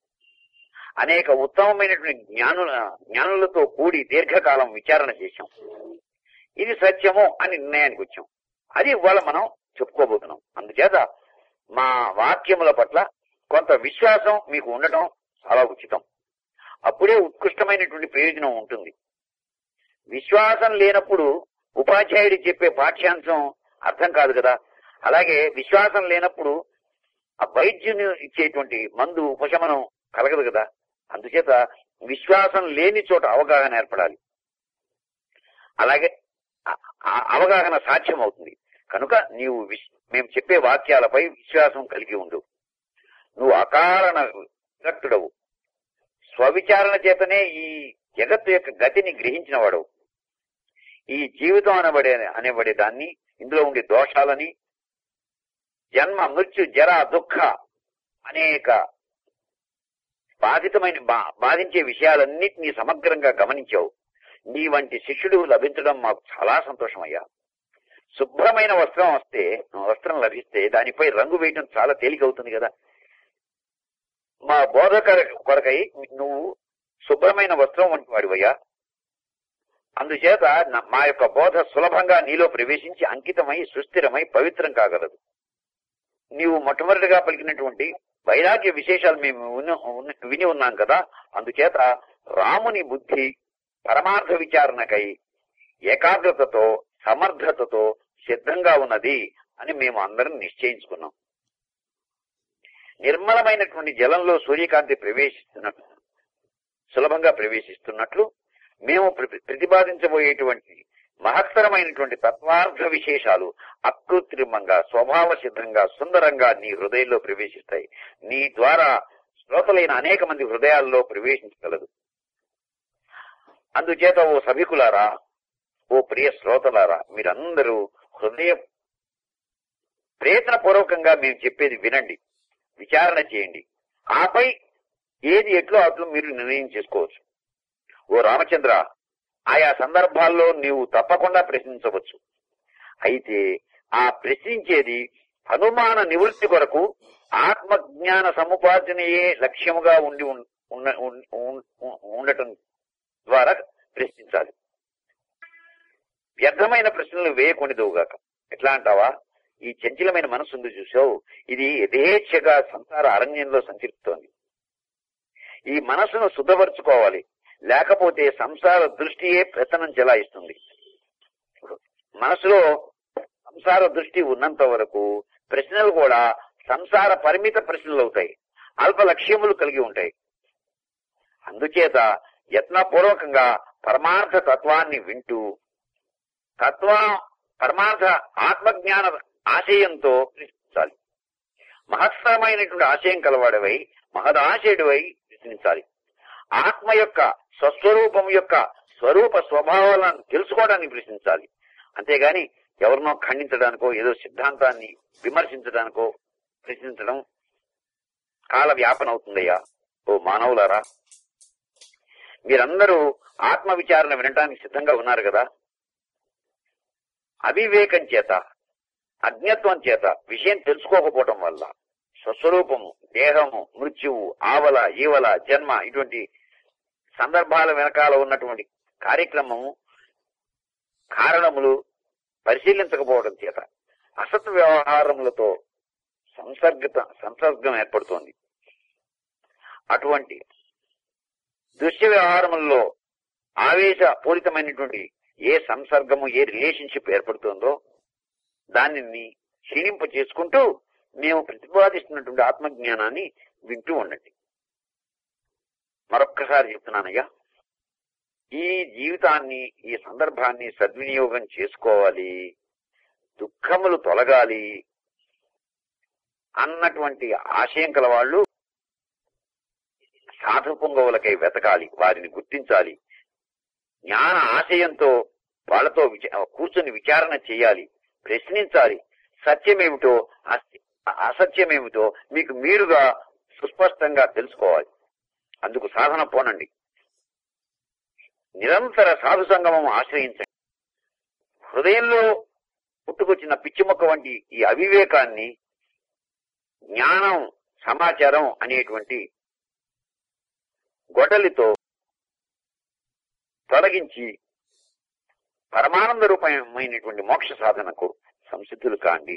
అనేక ఉత్తమమైనటువంటి జ్ఞానుల జ్ఞానులతో కూడి దీర్ఘకాలం విచారణ చేశాం ఇది సత్యము అని నిర్ణయానికి వచ్చాం అది ఇవాళ మనం చెప్పుకోబోతున్నాం అందుచేత మా వాక్యముల పట్ల కొంత విశ్వాసం మీకు ఉండటం చాలా ఉచితం అప్పుడే ఉత్కృష్టమైనటువంటి ప్రయోజనం ఉంటుంది విశ్వాసం లేనప్పుడు ఉపాధ్యాయుడు చెప్పే పాఠ్యాంశం అర్థం కాదు కదా అలాగే విశ్వాసం లేనప్పుడు ఆ వైద్యుని ఇచ్చేటువంటి మందు ఉపశమనం కలగదు కదా అందుచేత విశ్వాసం లేని చోట అవగాహన ఏర్పడాలి అలాగే ఆ- ఆ అవగాహన సాధ్యం అవుతుంది కనుక నీవు విశ్- మేము చెప్పే వాక్యాలపై విశ్వాసం కలిగి ఉండు నువ్వు అకారణ విరక్తుడవు స్వవిచారణ చేతనే ఈ జగత్తు యొక్క గతిని గ్రహించిన వాడవు ఈ జీవితం అనబడే అనేబడే దాన్ని ఇందులో ఉండే దోషాలని జన్మ మృత్యు జర దుఃఖ అనేక బాధితమైన బా- బాధించే విషయాలన్నిటినీ సమగ్రంగా గమనించావు నీ వంటి శిష్యుడు లభించడం మాకు చాలా సంతోషమయ్యా శుభ్రమైన వస్త్రం వస్తే వస్త్రం లభిస్తే దానిపై రంగు వేయడం చాలా తేలికవుతుంది కదా మా బోధ కొర- కొరకై నువ్వు శుభ్రమైన వస్త్రం వంటి వాడివయ్యా అందుచేత న- మా యొక్క బోధ సులభంగా నీలో ప్రవేశించి అంకితమై సుస్థిరమై పవిత్రం కాగలదు నీవు మొట్టమొదటిగా పలికినటువంటి వైరాగ్య విశేషాలు మేము ఉన్న- ఉన్న- విని ఉన్నాం కదా అందుచేత రాముని బుద్ధి పరమార్థ విచారణకై ఏకాగ్రతతో సమర్థతతో సిద్ధంగా ఉన్నది అని మేము అందరం నిశ్చయించుకున్నాం నిర్మలమైనటువంటి జలంలో సూర్యకాంతి ప్రవేశిస్తున్నట్లు సులభంగా ప్రవేశిస్తున్నట్లు మేము ప్ర- ప్రతిపాదించబోయేటువంటి మహత్తరమైనటువంటి తత్వార్థ విశేషాలు అకృత్రిమంగా స్వభావ సిద్ధంగా సుందరంగా నీ హృదయంలో ప్రవేశిస్తాయి నీ ద్వారా శ్రోతలైన అనేక మంది హృదయాల్లో ప్రవేశించగలదు అందుచేత ఓ సభికులారా ఓ ప్రియ శ్రోతలారా మీరందరూ హృదయ ప్రయత్నపూర్వకంగా మేము చెప్పేది వినండి విచారణ చేయండి ఆపై ఏది ఎట్లో అట్లు మీరు నిర్ణయం చేసుకోవచ్చు ఓ రామచంద్ర ఆయా సందర్భాల్లో నీవు తప్పకుండా ప్రశ్నించవచ్చు అయితే ఆ ప్రశ్నించేది అనుమాన నివృత్తి కొరకు ఆత్మజ్ఞాన సముపార్జనయే లక్ష్యముగా ఉండి ఉన్- ఉన్న- ఉన్- ఉన్- ఉండటం ద్వారా ప్రశ్నించాలి వ్యర్థమైన ప్రశ్నలు వేయకూడదుగాక ఎట్లా అంటావా ఈ చంచలమైన మనసు ఉంది చూసావు ఇది యథేచ్ఛగా సంసార అరణ్యంలో సంచరిస్తోంది ఈ మనసును శుద్ధపరచుకోవాలి లేకపోతే సంసార దృష్టియే పెత్తనం చెలాయిస్తుంది మనసులో సంసార దృష్టి ఉన్నంత వరకు ప్రశ్నలు కూడా సంసార పరిమిత ప్రశ్నలు అవుతాయి అల్ప లక్ష్యములు కలిగి ఉంటాయి అందుచేత యత్నపూర్వకంగా పరమార్థ తత్వాన్ని వింటూ తత్వ పరమార్థ ఆత్మజ్ఞాన ఆశయంతో ప్రశ్నించాలి మహత్తరమైనటువంటి ఆశయం కలవాడవై మహదాశయుడివై ప్రశ్నించాలి ఆత్మ యొక్క స్వస్వరూపం యొక్క స్వరూప స్వభావాలను తెలుసుకోవడానికి ప్రశ్నించాలి అంతేగాని ఎవరినో ఖండించడానికో ఏదో సిద్ధాంతాన్ని విమర్శించడానికో ప్రశ్నించడం కాల వ్యాపన అవుతుందయ్యా ఓ మానవులారా మీరందరూ ఆత్మ విచారణ వినటానికి సిద్ధంగా ఉన్నారు కదా అవివేకం చేత అజ్ఞత్వం చేత విషయం తెలుసుకోకపోవటం వల్ల స్వస్వరూపము దేహము మృత్యువు ఆవల ఈవల జన్మ ఇటువంటి సందర్భాల వెనకాల ఉన్నటువంటి కార్యక్రమము కారణములు పరిశీలించకపోవడం చేత అసత్ వ్యవహారములతో సంసర్గత సంసర్గం ఏర్పడుతోంది అటువంటి దృశ్య వ్యవహారములలో ఆవేశపూరితమైనటువంటి ఏ సంసర్గము ఏ రిలేషన్షిప్ ఏర్పడుతుందో దానిని క్షీణింప చేసుకుంటూ మేము ప్రతిపాదిస్తున్నటువంటి ఆత్మజ్ఞానాన్ని వింటూ ఉండండి మరొక్కసారి చెప్తున్నానయ్యా ఈ జీవితాన్ని ఈ సందర్భాన్ని సద్వినియోగం చేసుకోవాలి దుఃఖములు తొలగాలి అన్నటువంటి ఆశయం కల వాళ్ళు సాధు పొంగవులకై వెతకాలి వారిని గుర్తించాలి జ్ఞాన ఆశయంతో వాళ్ళతో విచ- కూర్చొని విచారణ చేయాలి ప్రశ్నించాలి సత్యమేమిటో అస్- అసత్యమేమిటో మీకు మీరుగా సుస్పష్టంగా తెలుసుకోవాలి అందుకు సాధన పోనండి నిరంతర సాధు సంగమం ఆశ్రయించండి హృదయంలో పుట్టుకొచ్చిన పిచ్చిమొక్క వంటి ఈ అవివేకాన్ని జ్ఞానం సమాచారం అనేటువంటి గొడలితో తొలగించి పరమానంద రూపమైనటువంటి మోక్ష సాధనకు సంసిద్ధులు కాండి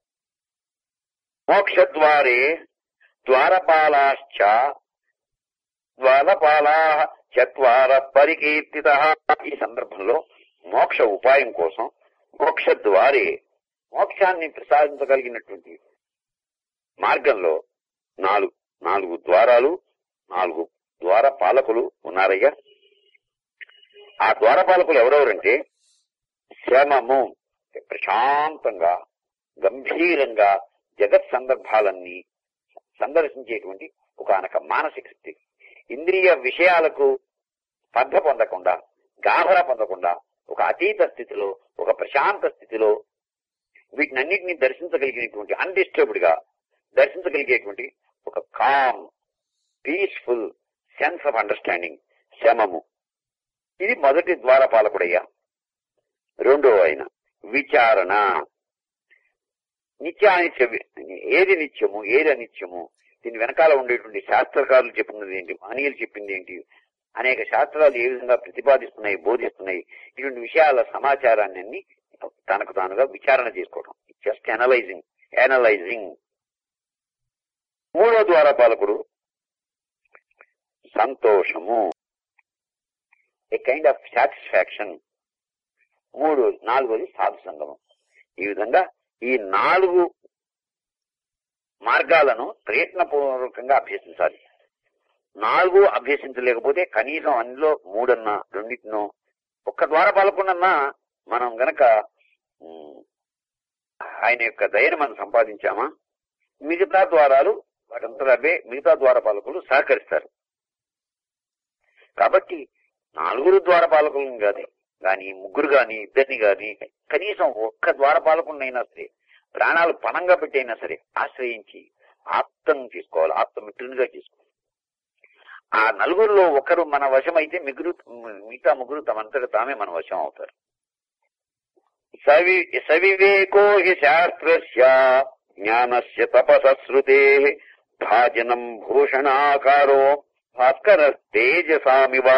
మోక్ష ద్వారే ద్వారపాలాశ్చ ద్వారపాలా చత్వార పరికీర్తిత ఈ సందర్భంలో మోక్ష ఉపాయం కోసం మోక్ష ద్వారే మోక్షాన్ని ప్రసాదించగలిగినటువంటి మార్గంలో నాలుగు నాలుగు ద్వారాలు నాలుగు ద్వార పాలకులు ఉన్నారయ్యా ఆ ద్వారపాలకులు ఎవరెవరంటే శ్రమము ప్రశాంతంగా గంభీరంగా జగత్ సందర్భాలన్నీ సందర్శించేటువంటి ఒకనొక మానసిక స్థితి ఇంద్రియ విషయాలకు స్పర్ధ పొందకుండా గాభర పొందకుండా ఒక అతీత స్థితిలో ఒక ప్రశాంత స్థితిలో వీటినన్నింటినీ దర్శించగలిగినటువంటి అన్డిస్టర్బ్డ్ గా దర్శించగలిగేటువంటి ఒక calm peaceful sense of understanding శమము ఇది మొదటి ద్వారపాలకుడయ్యా రెండో ఆయన విచారణ నిత్యానిత్య వి- ఏది నిత్యము ఏది అనిత్యము దీని వెనకాల ఉండేటువంటి శాస్త్రకారులు చెప్పినది ఏంటి మహనీయులు చెప్పింది ఏంటి అనేక శాస్త్రాలు ఏ విధంగా ప్రతిపాదిస్తున్నాయి బోధిస్తున్నాయి ఇటువంటి విషయాల సమాచారాన్ని అన్ని తనకు తానుగా విచారణ చేసుకోవడం జస్ట్ అనలైజింగ్ అనలైజింగ్ మూడో ద్వారపాలకుడు సంతోషము ఏ కైండ్ ఆఫ్ సాటిస్ఫాక్షన్ మూడు నాలుగోది సాధు సంగమం ఈ విధంగా ఈ నాలుగు మార్గాలను ప్రయత్నపూర్వకంగా అభ్యసించాలి నాలుగు అభ్యసించలేకపోతే కనీసం అందులో మూడన్నా రెండింటినో ఒక్క ద్వారపాలకుడన్నా మనం గనక ఉమ్, ఆయన యొక్క దయను మనం సంపాదించామా మిగతా ద్వారాలు వాటంతట అవే మిగతా ద్వారపాలకులు సహకరిస్తారు కాబట్టి నాలుగురు ద్వారపాలకులను కాదు గాని ముగ్గురు గాని ఇద్దరిని గాని కనీసం ఒక్క ద్వారపాలకుడినైనా సరే ప్రాణాలు పణంగా పెట్టైనా సరే ఆశ్రయించి ఆప్తం చేసుకోవాలి ఆప్తమిత్రునిగా చేసుకోవాలి ఆ నలుగురిలో ఒకరు మన వశం అయితే మిగులు మిగతా ముగ్గురు తమంతట తామే మన వశం అవుతారు సవి సవివేకో హి శాస్త్రస్య జ్ఞానస్య తపసశ్రుతే భాజనం భూషణాకారో భాస్కర తేజసామివా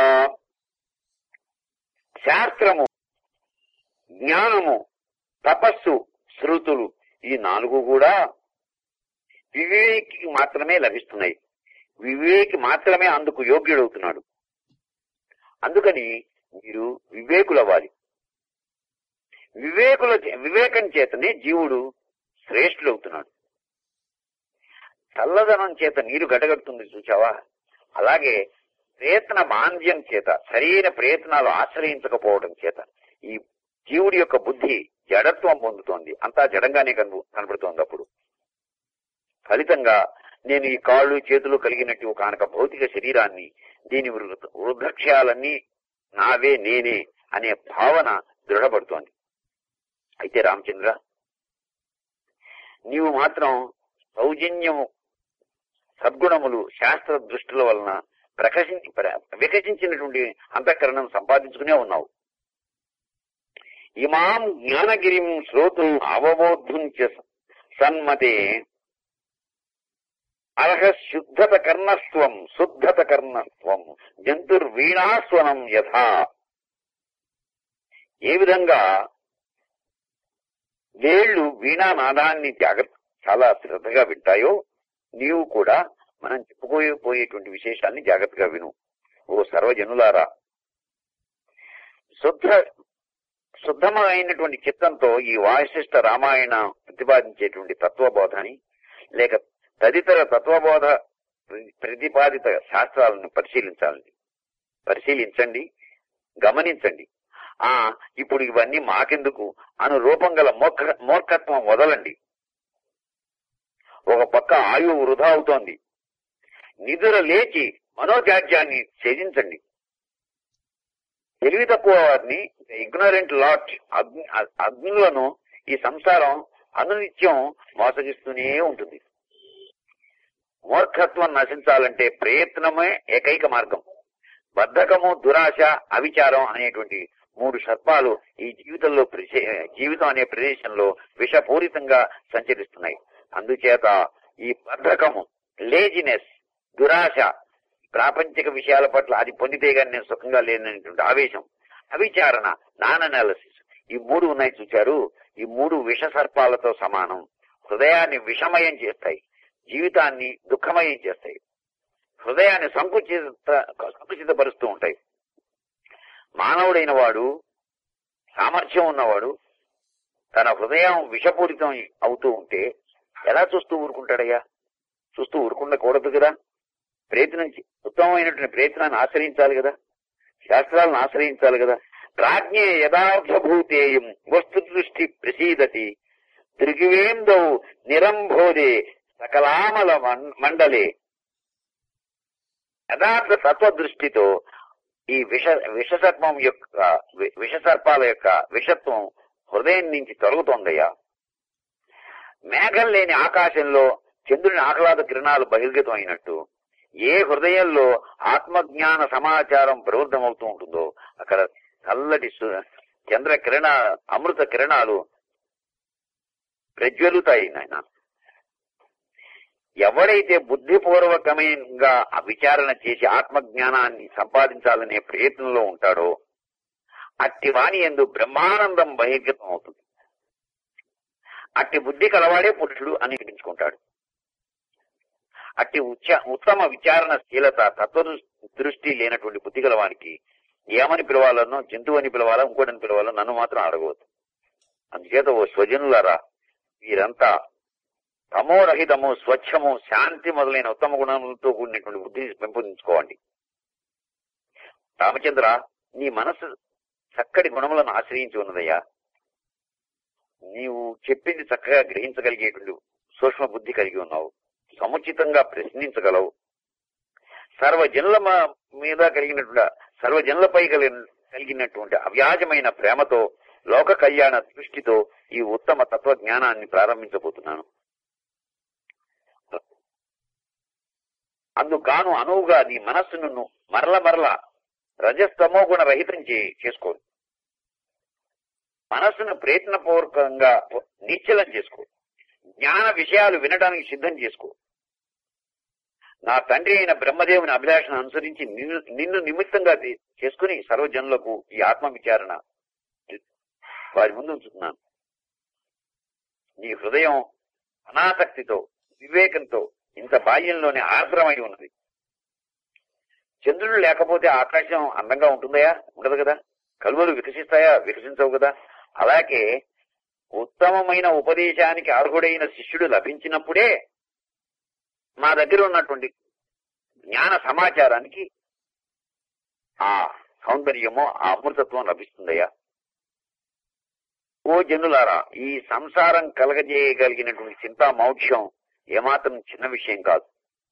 శాస్త్రము జ్ఞానము తపస్సు శృతులు ఈ నాలుగు కూడా వివేకి మాత్రమే లభిస్తున్నాయి వివేకి మాత్రమే అందుకు యోగ్యుడవుతున్నాడు అందుకని మీరు వివేకులవ్వాలి వివేకుల చే- వివేకం చేతనే జీవుడు శ్రేష్ఠుడవుతున్నాడు చల్లదనం చేత నీరు గడగడుతుంది చూచావా అలాగే ప్రయత్న మాంద్యం చేత సరైన ప్రయత్నాలు ఆశ్రయించకపోవడం చేత ఈ జీవుడి యొక్క బుద్ధి జడత్వం పొందుతోంది అంతా జడంగానే కను కనబడుతోంది అప్పుడు ఫలితంగా నేను ఈ కాళ్ళు చేతులు కలిగినట్టు ఒక ఆనక భౌతిక శరీరాన్ని దీని వృ- వృద్ధక్షయాలన్నీ నావే నేనే అనే భావన దృఢపడుతోంది అయితే రామచంద్ర నీవు మాత్రం సౌజన్యము సద్గుణములు శాస్త్ర దృష్టిల వలన ప్రకశించి ప్ర- వికసించినటువంటి అంతఃకరణం సంపాదించుకునే ఉన్నావు ఇమాం జ్ఞానగిరిం శ్రోతు అవబోధుం చ సన్మతే అర్హ శుద్ధత కర్ణస్త్వం శుద్ధత కర్ణస్త్వం జంతుర్వీణాస్వనం యథా ఏ విధంగా వేళ్లు వీణానాదాన్ని జాగ్రత్త చాలా శ్రద్ధగా వింటాయో నీవు కూడా మనం చెప్పుకోపోయేటువంటి విశేషాన్ని జాగ్రత్తగా విను ఓ సర్వజనులారా శుద్ధ శుద్ధమైనటువంటి చిత్తంతో ఈ వాసిష్ఠ రామాయణ ప్రతిపాదించేటువంటి తత్వబోధని లేక తదితర తత్వబోధ ప్రతిపాదిత శాస్త్రాలను పరిశీలించాలి పరిశీలించండి గమనించండి ఆ ఇప్పుడు ఇవన్నీ మాకెందుకు అను రూపం గల మూర్ఖ మూర్ఖత్వం వదలండి ఒక పక్క ఆయువు వృధా అవుతోంది నిధుల లేచి మనోజాడ్యాన్ని ఛేదించండి తెలివి తక్కువ వారిని ఇగ్నోరెంట్ లాట్ అగ్ని అగ్నులను ఈ సంసారం అనునిత్యం మోసగిస్తూనే ఉంటుంది మూర్ఖత్వం నశించాలంటే ప్రయత్నమే ఏకైక మార్గం బద్ధకము దురాశ అవిచారం అనేటువంటి మూడు సర్పాలు ఈ జీవితంలో ప్రదే- జీవితం అనే ప్రదేశంలో విషపూరితంగా సంచరిస్తున్నాయి అందుచేత ఈ బద్ధకము లేజినెస్ దురాశ ప్రాపంచిక విషయాల పట్ల అది పొందితే గాని నేను సుఖంగా లేనటువంటి ఆవేశం అవిచారణ నాన్ అనాలిసిస్ ఈ మూడు ఉన్నాయి చూచారు ఈ మూడు విష సర్పాలతో సమానం హృదయాన్ని విషమయం చేస్తాయి జీవితాన్ని దుఃఖమయం చేస్తాయి హృదయాన్ని సంకుచిత సంకుచితపరుస్తూ ఉంటాయి మానవుడైన వాడు సామర్థ్యం ఉన్నవాడు తన హృదయం విషపూరితం అవుతూ ఉంటే ఎలా చూస్తూ ఊరుకుంటాడయ్యా చూస్తూ ఊరుకుండకూడదు కదా ప్రయత్నం చే- ఉత్తమమైనటువంటి ప్రయత్నాన్ని ఆశ్రయించాలి కదా శాస్త్రాలను ఆశ్రయించాలి కదా ప్రాజ్ఞే యథార్థభూతేయం వస్తు దృష్టి ప్రసీదతి దృగివేందౌ నిరంభోదే సకలామల మం- మండలే యథార్థ తత్వ దృష్టితో ఈ విష విషసర్పం యొక్క వి- విషసర్పాల యొక్క విషత్వం హృదయం నుంచి తొలగుతోందయ్యా మేఘం లేని ఆకాశంలో చంద్రుని ఆహ్లాద కిరణాలు బహిర్గతం అయినట్టు ఏ హృదయంలో ఆత్మజ్ఞాన సమాచారం ప్రవృద్ధమవుతూ ఉంటుందో అక్కడ చల్లటి సు- చంద్ర కిరణ అమృత కిరణాలు ప్రజ్వలుతాయి నాయన ఎవడైతే బుద్ధిపూర్వకమైనగా ఆ విచారణ చేసి ఆత్మజ్ఞానాన్ని సంపాదించాలనే ప్రయత్నంలో ఉంటాడో అట్టి వాణి ఎందు బ్రహ్మానందం బహిర్గతం అవుతుంది అట్టి బుద్ధి కలవాడే పురుషుడు అని వినిపించుకుంటాడు అట్టి ఉచ్చ ఉత్తమ విచారణ శీలత తత్వ దృష్టి లేనటువంటి బుద్ధి గలవానికి ఏమని పిలవాలనో జంతువు అని పిలవాలా ఇంకోటని పిలవాలో నన్ను మాత్రం అడగవద్దు అందుచేత ఓ స్వజనులారా వీరంతా తమోరహితము స్వచ్ఛము శాంతి మొదలైన ఉత్తమ గుణములతో కూడినటువంటి బుద్ధిని పెంపొందించుకోవండి రామచంద్ర నీ మనసు చక్కటి గుణములను ఆశ్రయించి ఉన్నదయ్యా నీవు చెప్పింది చక్కగా గ్రహించగలిగేటువంటి సూక్ష్మ బుద్ధి కలిగి ఉన్నావు సముచితంగా ప్రశ్నించగలవు సర్వజనుల మ- మీద కలిగినటువంటి సర్వజనులపై కలిగిన కలిగినటువంటి అవ్యాజమైన ప్రేమతో లోక కళ్యాణ దృష్టితో ఈ ఉత్తమ తత్వ జ్ఞానాన్ని ప్రారంభించబోతున్నాను అందుగాను అనువుగా నీ మనస్సును మరల మరల రజస్తమో గుణ రహితం చే- చేసుకో మనస్సును ప్రయత్నపూర్వకంగా నిశ్చలం చేసుకో జ్ఞాన విషయాలు వినడానికి సిద్ధం చేసుకో నా తండ్రి అయిన బ్రహ్మదేవుని అభిలాషను అనుసరించి నిన్ను నిన్ను నిమిత్తంగా చే- చేసుకుని సర్వజనులకు ఈ ఆత్మ విచారణ వారి ముందు ఉంచుతున్నాను నీ హృదయం అనాసక్తితో వివేకంతో ఇంత బాల్యంలోనే ఆర్ద్రమై ఉన్నది చంద్రుడు లేకపోతే ఆకాశం అందంగా ఉంటుందయా ఉండదు కదా కలువలు వికసిస్తాయా వికసించవు కదా అలాగే ఉత్తమమైన ఉపదేశానికి అర్హుడైన శిష్యుడు లభించినప్పుడే మా దగ్గర ఉన్నటువంటి జ్ఞాన సమాచారానికి ఆ సౌందర్యము ఆ అమృతత్వం లభిస్తుందయ్యా ఓ జనులారా ఈ సంసారం కలగజేయగలిగినటువంటి చింతా మౌఢ్యం ఏమాత్రం చిన్న విషయం కాదు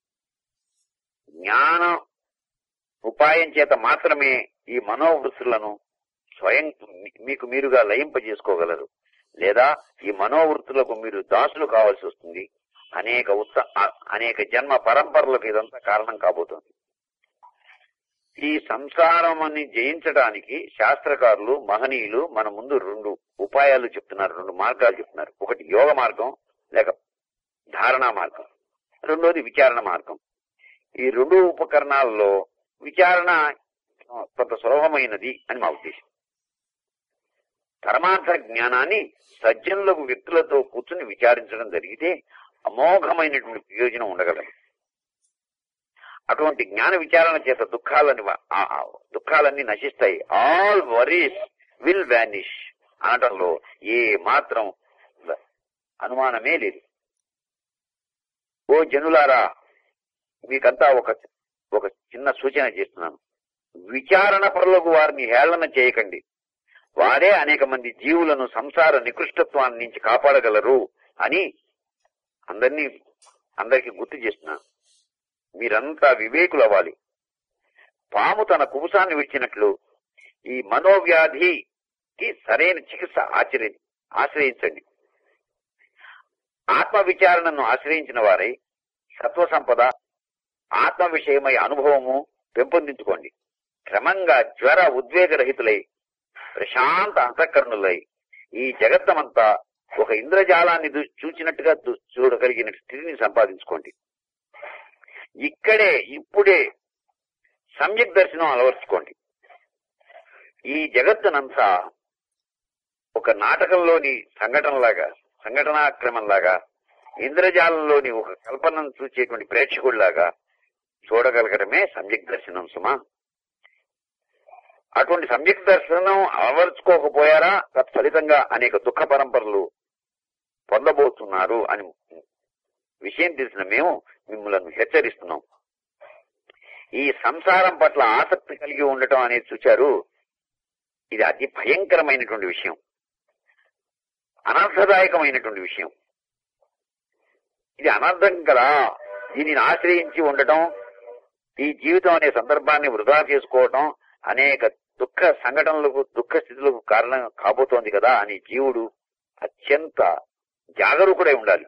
జ్ఞాన ఉపాయం చేత మాత్రమే ఈ మనోవృత్తులను స్వయం మీకు మీరుగా లయింపజేసుకోగలరు లేదా ఈ మనోవృత్తులకు మీరు దాసులు కావాల్సి వస్తుంది అనేక ఉత్త అ- అనేక జన్మ పరంపరలకు ఇదంతా కారణం కాబోతోంది ఈ సంసారమని జయించడానికి శాస్త్రకారులు మహనీయులు మన ముందు రెండు ఉపాయాలు చెప్తున్నారు రెండు మార్గాలు చెప్తున్నారు ఒకటి యోగ మార్గం లేక ధారణా మార్గం రెండోది విచారణ మార్గం ఈ రెండు ఉపకరణాల్లో విచారణ ఆ, కొంత సులభమైనది అని మా ఉద్దేశం పరమార్థ జ్ఞానాన్ని సజ్జనులకు వ్యక్తులతో కూర్చుని విచారించడం జరిగితే అమోఘమైనటువంటి ప్రయోజనం ఉండగలదు అటువంటి జ్ఞాన విచారణ చేత దుఃఖాలని వ- ఆ- ఆ దుఃఖాలన్నీ నశిస్తాయి ఆల్ వరీస్ విల్ వ్యానిష్ అనటంలో ఏ మాత్రం వ- అనుమానమే లేదు ఓ జనులారా మీకంతా ఒక ఒక చిన్న సూచన చేస్తున్నాను విచారణ పరులకు వారిని హేళన చేయకండి వారే అనేక మంది జీవులను సంసార నికృష్టత్వాన్ని నుంచి కాపాడగలరు అని అందరినీ అందరికీ గుర్తు చేస్తున్నాను మీరంతా వివేకులు అవ్వాలి పాము తన కుబుసాన్ని విడిచినట్లు ఈ మనోవ్యాధికి సరైన చికిత్స ఆచరి ఆశ్రయించండి ఆత్మ విచారణను ఆశ్రయించిన వారై సత్వ సంపద ఆత్మ విషయమై అనుభవము పెంపొందించుకోండి క్రమంగా జ్వర ఉద్వేగరహితులై ప్రశాంత అంతఃకరణులై ఈ జగత్తమంతా ఒక ఇంద్రజాలాన్ని దు- చూచినట్టుగా దు- చూడగలిగిన స్థితిని సంపాదించుకోండి ఇక్కడే ఇప్పుడే సమ్యక్ దర్శనం అలవర్చుకోండి ఈ జగత్తునంతా ఒక నాటకంలోని సంఘటనలాగా సంఘటనాక్రమంలాగా ఇంద్రజాలంలోని ఒక కల్పనను చూచేటువంటి ప్రేక్షకుడిలాగా చూడగలగడమే సమ్యక్ దర్శనం సుమా అటువంటి సమ్యక్ దర్శనం అలవరుచుకోకపోయారా తత్ఫలితంగా అనేక దుఃఖ పరంపరలు పొందబోతున్నారు అని విషయం తెలిసిన మేము మిమ్మల్ని హెచ్చరిస్తున్నాం ఈ సంసారం పట్ల ఆసక్తి కలిగి ఉండటం అనేది చూచారు ఇది అతి భయంకరమైనటువంటి విషయం అనర్థదాయకమైనటువంటి విషయం ఇది అనర్థం కదా దీనిని ఆశ్రయించి ఉండటం ఈ జీవితం అనే సందర్భాన్ని వృధా చేసుకోవటం అనేక దుఃఖ సంఘటనలకు దుఃఖ స్థితులకు కారణం కాబోతోంది కదా అని జీవుడు అత్యంత జాగరూకుడై ఉండాలి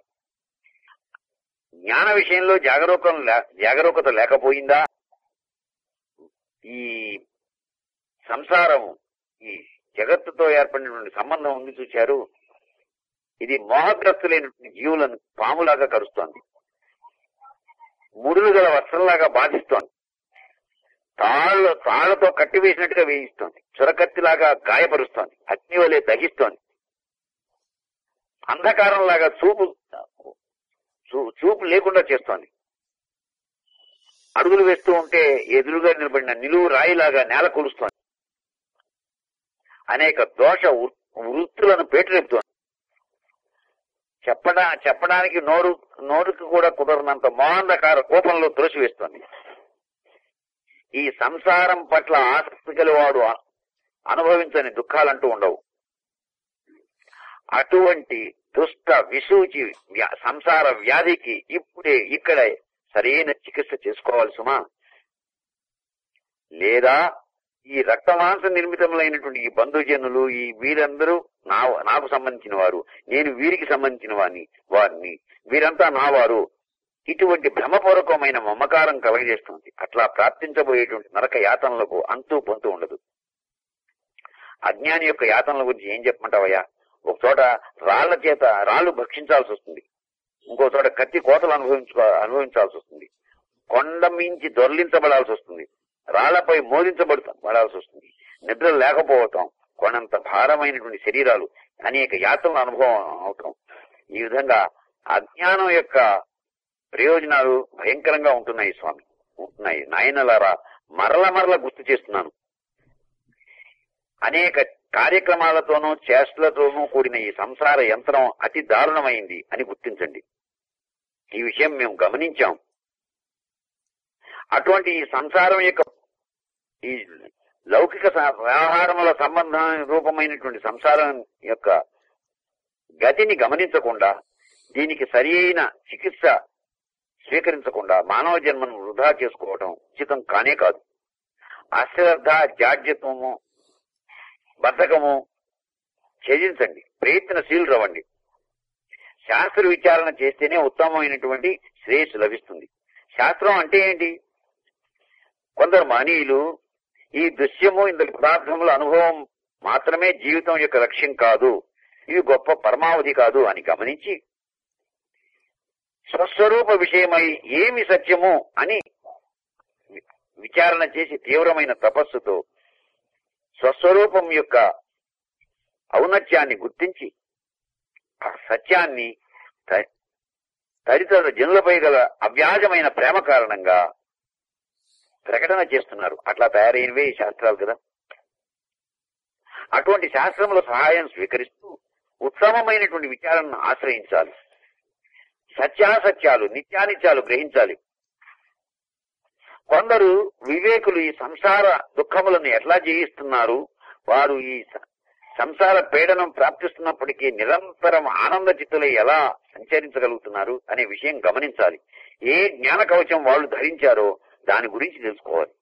జ్ఞాన విషయంలో జాగరూకం లే- జాగరూకత లేకపోయిందా ఈ సంసారం ఈ జగత్తుతో ఏర్పడినటువంటి సంబంధం ఉంది చూశారు ఇది మోహగ్రస్తులైనటువంటి జీవులను పాములాగా కరుస్తోంది ముడులు గల వస్త్రంలాగా బాధిస్తోంది తాళ్ళు తాళ్లతో కట్టివేసినట్టుగా వేయిస్తోంది చురకత్తిలాగా గాయపరుస్తోంది అగ్ని వలె దహిస్తోంది అంధకారంలాగా చూపు చూ- చూపు లేకుండా చేస్తోంది అడుగులు వేస్తూ ఉంటే ఎదురుగా నిలబడిన నిలువు రాయిలాగా నేల కూలుస్తోంది అనేక దోష వృ- వృత్తులను పేటరేపుతోంది చెప్పడా చెప్పడానికి నోరు నోరుకి కూడా కుదరనంత మోహంధకార కోపంలో త్రోసివేస్తోంది ఈ సంసారం పట్ల ఆసక్తి గలవాడు అ- అనుభవించని దుఃఖాలంటూ ఉండవు అటువంటి దుష్ట విసూచి వ్యా- సంసార వ్యాధికి ఇప్పుడే ఇక్కడే సరైన చికిత్స చేసుకోవాలి సుమా లేదా ఈ రక్తమాంస నిర్మితములైనటువంటి ఈ బంధుజనులు ఈ వీరందరూ నా నాకు సంబంధించిన వారు నేను వీరికి సంబంధించిన వారిని వారిని వీరంతా నా వారు ఇటువంటి భ్రమపూర్వకమైన మమకారం కలగజేస్తుంది అట్లా ప్రాప్తించబోయేటువంటి నరక యాతనలకు అంతూ పొంతు ఉండదు అజ్ఞాని యొక్క యాతనల గురించి ఏం చెప్పమంటావయ్యా ఒక చోట రాళ్ల చేత రాళ్లు భక్షించాల్సి వస్తుంది ఇంకో చోట కత్తి కోతలు అనుభవించుకో అనుభవించాల్సి వస్తుంది కొండ మించి దొర్లించబడాల్సి వస్తుంది రాళ్లపై మోదించబడుతాం పడాల్సి వస్తుంది నిద్ర లేకపోవటం కొనంత భారమైనటువంటి శరీరాలు అనేక యాత్రల అనుభవం అవటం ఈ విధంగా అజ్ఞానం యొక్క ప్రయోజనాలు భయంకరంగా ఉంటున్నాయి స్వామి ఉంటున్నాయి నాయనలారా మరల మరల గుర్తు చేస్తున్నాను అనేక కార్యక్రమాలతోనూ చేష్టలతోనూ కూడిన ఈ సంసార యంత్రం అతి దారుణమైంది అని గుర్తించండి ఈ విషయం మేము గమనించాం అటువంటి ఈ సంసారం యొక్క ఈ లౌకిక స- వ్యవహారముల సంబంధం రూపమైనటువంటి సంసారం యొక్క గతిని గమనించకుండా దీనికి సరి అయిన చికిత్స స్వీకరించకుండా మానవ జన్మను వృధా చేసుకోవటం ఉచితం కానే కాదు అశ్రద్ధ జాడ్యత్వము బద్ధకము ఛేదించండి ప్రయత్నశీలు రవ్వండి శాస్త్ర విచారణ చేస్తేనే ఉత్తమమైనటువంటి శ్రేయస్సు లభిస్తుంది శాస్త్రం అంటే ఏంటి కొందరు మహనీయులు ఈ దృశ్యము ఇందులో పదార్థముల అనుభవం మాత్రమే జీవితం యొక్క లక్ష్యం కాదు ఇవి గొప్ప పరమావధి కాదు అని గమనించి స్వస్వరూప విషయమై ఏమి సత్యము అని వి- విచారణ చేసి తీవ్రమైన తపస్సుతో స్వస్వరూపం యొక్క ఔన్నత్యాన్ని గుర్తించి ఆ సత్యాన్ని త- తదితర జనులపై గల అవ్యాజమైన ప్రేమ కారణంగా ప్రకటన చేస్తున్నారు అట్లా తయారైనవే ఈ శాస్త్రాలు కదా అటువంటి శాస్త్రముల సహాయం స్వీకరిస్తూ ఉత్తమమైనటువంటి విచారణను ఆశ్రయించాలి సత్యాసత్యాలు నిత్యానిత్యాలు గ్రహించాలి కొందరు వివేకులు ఈ సంసార దుఃఖములను ఎట్లా జయిస్తున్నారు వారు ఈ స- సంసార పీడనం ప్రాప్తిస్తున్నప్పటికీ నిరంతరం ఆనంద చిత్తులై ఎలా సంచరించగలుగుతున్నారు అనే విషయం గమనించాలి ఏ జ్ఞాన కవచం వాళ్ళు ధరించారో దాని గురించి తెలుసుకోవాలి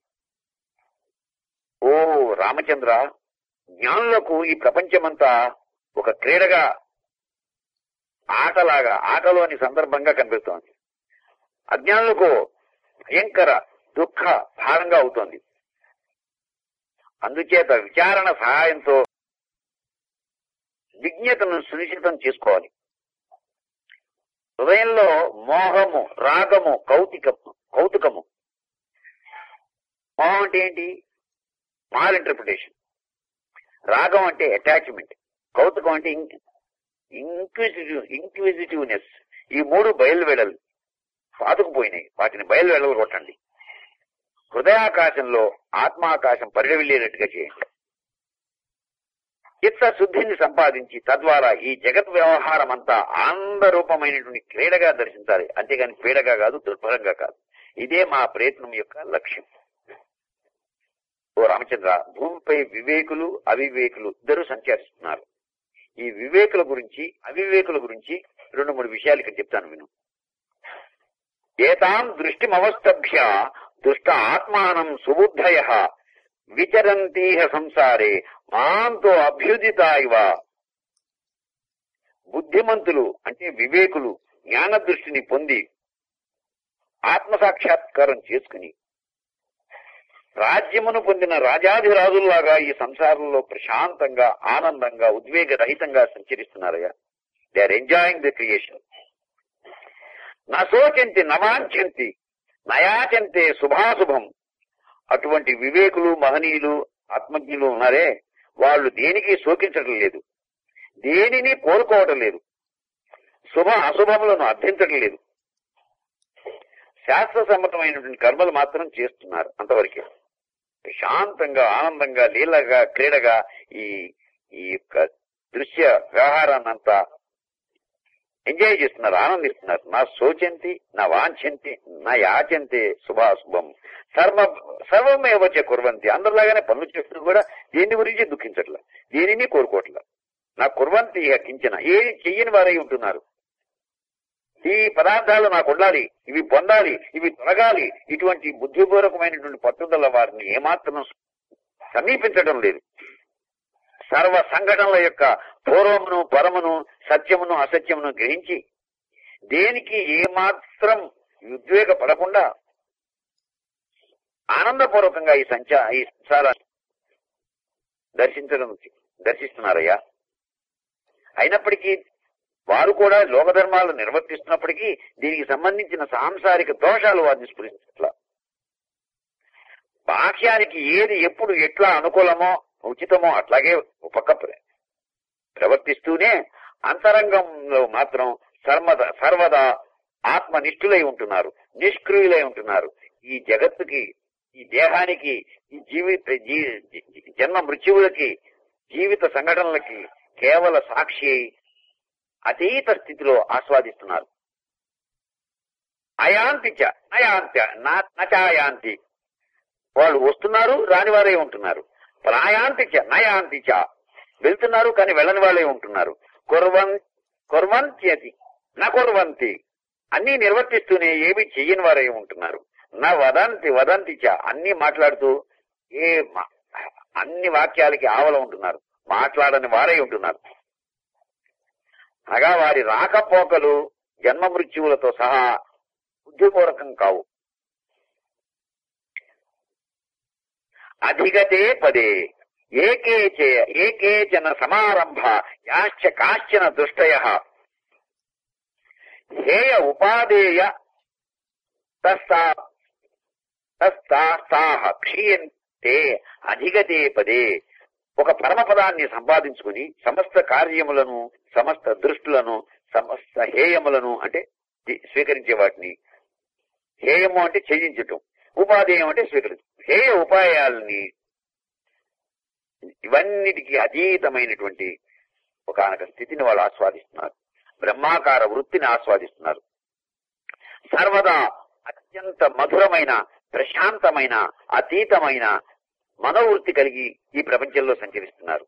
ఓ రామచంద్ర జ్ఞానులకు ఈ ప్రపంచమంతా ఒక క్రీడగా ఆటలాగా ఆటలోని సందర్భంగా కనిపిస్తోంది అజ్ఞానులకు భయంకర దుఃఖ భారంగా అవుతోంది అందుచేత విచారణ సహాయంతో విజ్ఞతను సునిశ్చితం చేసుకోవాలి హృదయంలో మోహము రాగము కౌతికము కౌతుకము మోహం అంటే ఏంటి మాల్ ఇంటర్ప్రిటేషన్ రాగం అంటే అటాచ్మెంట్ కౌతుకం అంటే ఇంక్విజిటివ్ ఇంక్విజిటివ్నెస్ ఈ మూడు బయలువెడలు పాతుకుపోయినాయి వాటిని బయలువెడలు కొట్టండి హృదయాకాశంలో ఆత్మాకాశం పరిడవిల్లేటట్టుగా చేయండి చిత్త శుద్ధిని సంపాదించి తద్వారా ఈ జగత్ వ్యవహారం అంతా ఆనందరూపమైనటువంటి క్రీడగా దర్శించాలి అంతేగాని పీడగా కాదు దుర్భరంగా కాదు ఇదే మా ప్రయత్నం యొక్క లక్ష్యం ఓ రామచంద్ర భూమిపై వివేకులు అవివేకులు ఇద్దరు సంచరిస్తున్నారు ఈ వివేకుల గురించి అవివేకుల గురించి రెండు మూడు విషయాలు ఇక్కడ చెప్తాను విను ఏతాం దృష్టిమవస్తభ్య దుష్ట ఆత్మానం సుబుద్ధయ విచరంతీహ సంసారే మాంతో అభ్యుదిత ఇవ బుద్ధిమంతులు అంటే వివేకులు జ్ఞాన దృష్టిని పొంది ఆత్మ సాక్షాత్కారం చేసుకుని రాజ్యమును పొందిన రాజాధిరాజుల్లాగా ఈ సంసారంలో ప్రశాంతంగా ఆనందంగా ఉద్వేగరహితంగా సంచరిస్తున్నారయ్యా they are enjoying the creation నశోచంతి నవాంఛంతి నయాచంతే శుభాశుభం అటువంటి వివేకులు మహనీయులు ఆత్మజ్ఞులు ఉన్నారే వాళ్ళు దేనికి శోకించటం లేదు దేనిని కోరుకోవటం లేదు శుభ అశుభములను అర్థించటం లేదు శాస్త్ర సమ్మతమైనటువంటి కర్మలు మాత్రం చేస్తున్నారు అంతవరకే శాంతంగా ఆనందంగా లీలగా క్రీడగా ఈ ఈ యొక్క దృశ్య వ్యవహారాన్ని అంతా ఎంజాయ్ చేస్తున్నారు ఆనందిస్తున్నారు నా శోచంతి నా వాంఛంతి నా యాచంతి శుభాశుభం సర్వ సర్వమేవచ కుర్వంతి అందరిలాగానే పనులు చేస్తూ కూడా దేని గురించి దుఃఖించట్ల దేనిని కోరుకోవట్ల నా కుర్వంతి ఇక కించిన ఏది చెయ్యని వారై ఉంటున్నారు ఈ పదార్థాలు నాకు ఉండాలి ఇవి పొందాలి ఇవి తొలగాలి ఇటువంటి బుద్ధిపూర్వకమైనటువంటి పట్టుదల వారిని ఏమాత్రం సమీపించడం లేదు సర్వ సంఘటనల యొక్క పూర్వమును పరమును సత్యమును అసత్యమును గ్రహించి దేనికి ఏమాత్రం ఉద్వేగపడకుండా ఆనందపూర్వకంగా ఈ సంచా ఈ సంసారాన్ని దర్శించడం దర్శిస్తున్నారయ్యా అయినప్పటికీ వారు కూడా లోకధర్మాలు నిర్వర్తిస్తున్నప్పటికీ దీనికి సంబంధించిన సాంసారిక దోషాలు వారిని స్ఫురించట్ల బాహ్యానికి ఏది ఎప్పుడు ఎట్లా అనుకూలమో ఉచితమో అట్లాగే ఉపక ప్రవర్తిస్తూనే అంతరంగంలో మాత్రం సర్వద సర్వదా ఆత్మనిష్ఠులై ఉంటున్నారు నిష్క్రియులై ఉంటున్నారు ఈ జగత్తుకి ఈ దేహానికి ఈ జీవిత జీ- జీ- జన్మ మృత్యువులకి జీవిత సంఘటనలకి కేవల సాక్షి అయి అతీత స్థితిలో ఆస్వాదిస్తున్నారు అయాంతి చ నయాంత్య నా- నచాయాంతి వాళ్ళు వస్తున్నారు రాని వారే ఉంటున్నారు ప్రాయాంతి చ నయాంతి చ వెళ్తున్నారు కానీ వెళ్ళని వాళ్ళే ఉంటున్నారు కుర్వన్ కుర్వంత్యతి నా కుర్వంతి అన్ని నిర్వర్తిస్తూనే ఏమి చెయ్యని వారే ఉంటున్నారు నా వదంతి వదంతి చ అన్ని మాట్లాడుతూ ఏ మా- అన్ని వాక్యాలకి ఆవల ఉంటున్నారు మాట్లాడని వారే ఉంటున్నారు అనగా వారి రాకపోకలు జన్మ మృత్యువులతో సహా బుద్ధిపూర్వకం కావు అధిగతే పదే ఏకే చే ఏకేచన సమారంభ యాశ్చ కాశ్చన దుష్టయ హేయ ఉపాదేయ తస్తా తస్తాస్తాహ క్షీయంతే అధిగతే పదే ఒక పరమపదాన్ని సంపాదించుకుని సమస్త కార్యములను సమస్త దృష్టులను సమస్త హేయములను అంటే ది- స్వీకరించే వాటిని హేయము అంటే ఛేదించటం ఉపాధేయం అంటే స్వీకరించడం హేయ ఉపాయాలని ఇవన్నిటికీ అతీతమైనటువంటి ఒకనొక స్థితిని వాళ్ళు ఆస్వాదిస్తున్నారు బ్రహ్మాకార వృత్తిని ఆస్వాదిస్తున్నారు సర్వదా అత్యంత మధురమైన ప్రశాంతమైన అతీతమైన మనోవృత్తి కలిగి ఈ ప్రపంచంలో సంచరిస్తున్నారు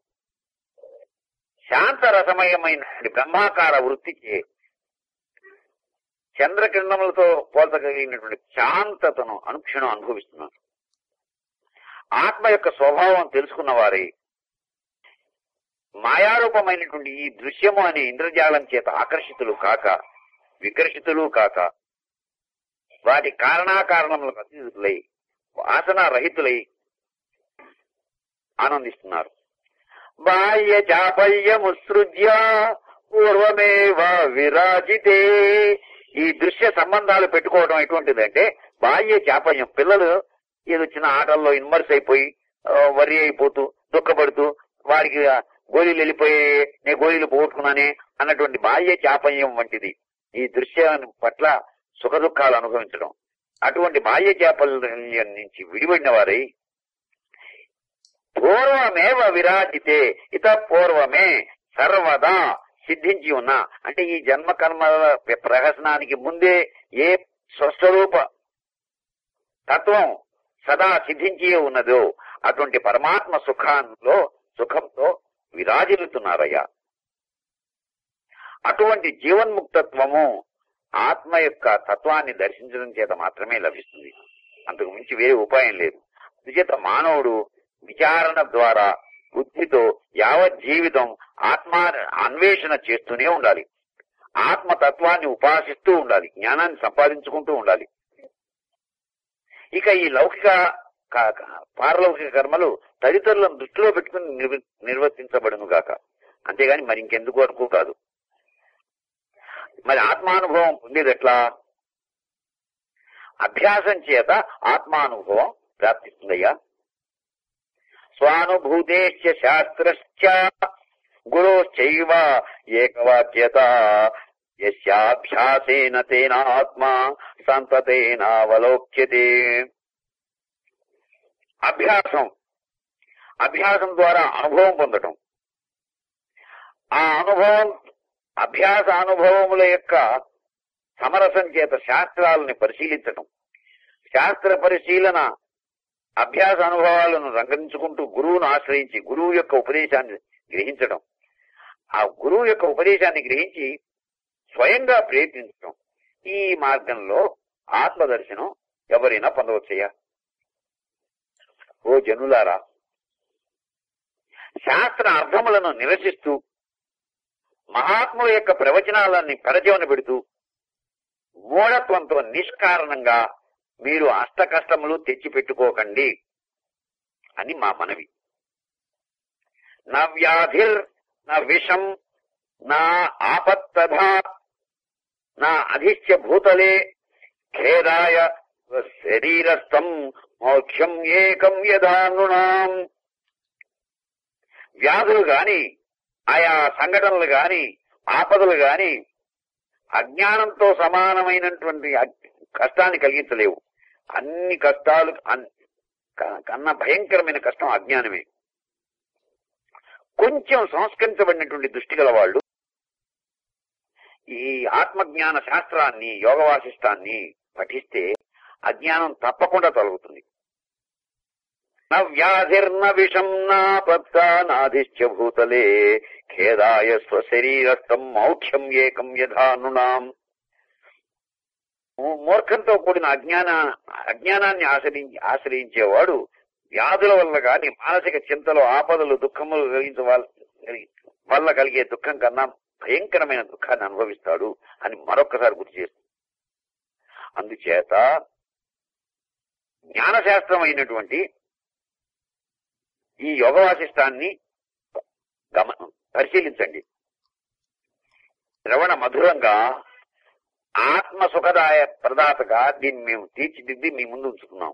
శాంత రసమయమైన బ్రహ్మాకార వృత్తికి చంద్రకిరణములతో పోల్చగలిగినటువంటి శాంతతను అనుక్షణం అనుభవిస్తున్నారు ఆత్మ యొక్క స్వభావం తెలుసుకున్న వారే మాయారూపమైనటువంటి ఈ దృశ్యము అనే ఇంద్రజాలం చేత ఆకర్షితులు కాక వికర్షితులు కాక వాటి కారణాకారణములకు అతీతులై వాసన రహితులై ఆనందిస్తున్నారు బాహ్య చాపల్యముసృజ్య పూర్వమేవ విరాజితే ఈ దృశ్య సంబంధాలు పెట్టుకోవడం ఎటువంటిదంటే బాహ్య చాపల్యం పిల్లలు ఏదో చిన్న ఆటల్లో ఇన్మర్స్ అయిపోయి ఆ, వరి అయిపోతూ దుఃఖపడుతూ వాడికి ఆ గోళీలు వెళ్ళిపోయి నేను గోళీలు పోగొట్టుకున్నానే అన్నటువంటి బాహ్య చాపల్యం వంటిది ఈ దృశ్యాన్ని పట్ల సుఖ దుఃఖాలు అనుభవించడం అటువంటి బాహ్య చాపల్యం నుంచి విడిపడిన వారై పూర్వమేవ విరాజితే ఇత పూర్వమే సర్వదా సిద్ధించి ఉన్న అంటే ఈ జన్మ కర్మల ప్రహసనానికి ముందే ఏ స్వస్వరూప తత్వం సదా సిద్ధించి ఉన్నదో అటువంటి పరమాత్మ సుఖంలో సుఖంతో విరాజిల్లుతున్నారయ్యా అటువంటి జీవన్ముక్తత్వము ఆత్మ యొక్క తత్వాన్ని దర్శించడం చేత మాత్రమే లభిస్తుంది అంతకు మించి వేరే ఉపాయం లేదు అందుచేత మానవుడు విచారణ ద్వారా బుద్ధితో యావత్ జీవితం ఆత్మ అన్వేషణ చేస్తూనే ఉండాలి ఆత్మతత్వాన్ని ఉపాసిస్తూ ఉండాలి జ్ఞానాన్ని సంపాదించుకుంటూ ఉండాలి ఇక ఈ లౌకిక క- క- పారలౌకిక కర్మలు తదితరులను దృష్టిలో పెట్టుకుని నిర్వ- నిర్వర్తించబడును గాక అంతేగాని మరి ఇంకెందుకు అనుకో కాదు మరి ఆత్మానుభవం పొందేది ఎట్లా అభ్యాసం చేత ఆత్మానుభవం ప్రాప్తిస్తుందయ్యా స్వానుభూతేశ్చ శాస్త్రశ్చ గురోశ్చైవ ఏకవాక్యత యస్యాభ్యాసేన తేనాత్మా సంతతేనావలోక్యతే అభ్యాసం అభ్యాసం ద్వారా అనుభవం పొందటం ఆ అనుభవం అభ్యాస అనుభవముల యొక్క సమరసం చేత శాస్త్రాలని పరిశీలించటం శాస్త్ర పరిశీలన అభ్యాస అనుభవాలను రంగరించుకుంటూ గురువును ఆశ్రయించి గురువు యొక్క ఉపదేశాన్ని గ్రహించడం ఆ గురువు యొక్క ఉపదేశాన్ని గ్రహించి స్వయంగా ప్రయత్నించడం ఈ మార్గంలో ఆత్మదర్శనం ఎవరైనా పొందవచ్చయ్యా ఓ జనులారా శాస్త్ర అర్థములను నిరసిస్తూ మహాత్ముల యొక్క ప్రవచనాలన్నీ పరచవన పెడుతూ మూఢత్వంతో నిష్కారణంగా మీరు అష్ట కష్టములు తెచ్చిపెట్టుకోకండి అని మా మనవి నా వ్యాధిర్ నా విషం నా ఆపత్తధా నా అధిష్య భూతలే ఖేదాయ శరీరస్థం మోక్షం ఏకం యథానునాం వ్యాధులు గాని ఆయా సంఘటనలు గాని ఆపదలు గాని అజ్ఞానంతో సమానమైనటువంటి అగ్- కష్టాన్ని కలిగించలేవు అన్ని కష్టాలు అన్- క- కన్నా భయంకరమైన కష్టం అజ్ఞానమే కొంచెం సంస్కరించబడినటువంటి దృష్టి గల వాళ్ళు ఈ ఆత్మజ్ఞాన శాస్త్రాన్ని యోగ వాసిష్టాన్ని పఠిస్తే అజ్ఞానం తప్పకుండా తొలగుతుంది న వ్యాధిర్న విషం నాపత్త నాధిశ్చ భూతలే ఖేదాయ స్వశరీరస్థం మౌఖ్యం ఏకం యథానునాం మూర్ఖంతో కూడిన అజ్ఞాన అజ్ఞానాన్ని ఆశ్రయించి ఆశ్రయించేవాడు వ్యాధుల వల్ల గాని మానసిక చింతలు ఆపదలు దుఃఖములు కలిగించ వల్ల కలిగే దుఃఖం కన్నా భయంకరమైన దుఃఖాన్ని అనుభవిస్తాడు అని మరొక్కసారి గుర్తు చేస్తుంది అందుచేత జ్ఞానశాస్త్రం అయినటువంటి ఈ యోగ వాసిష్టాన్ని గమ పరిశీలించండి శ్రవణ మధురంగా ఆత్మ సుఖదాయ ప్రదాతగా దీన్ని మేము తీర్చిదిద్ది మీ ముందు ఉంచుకున్నాం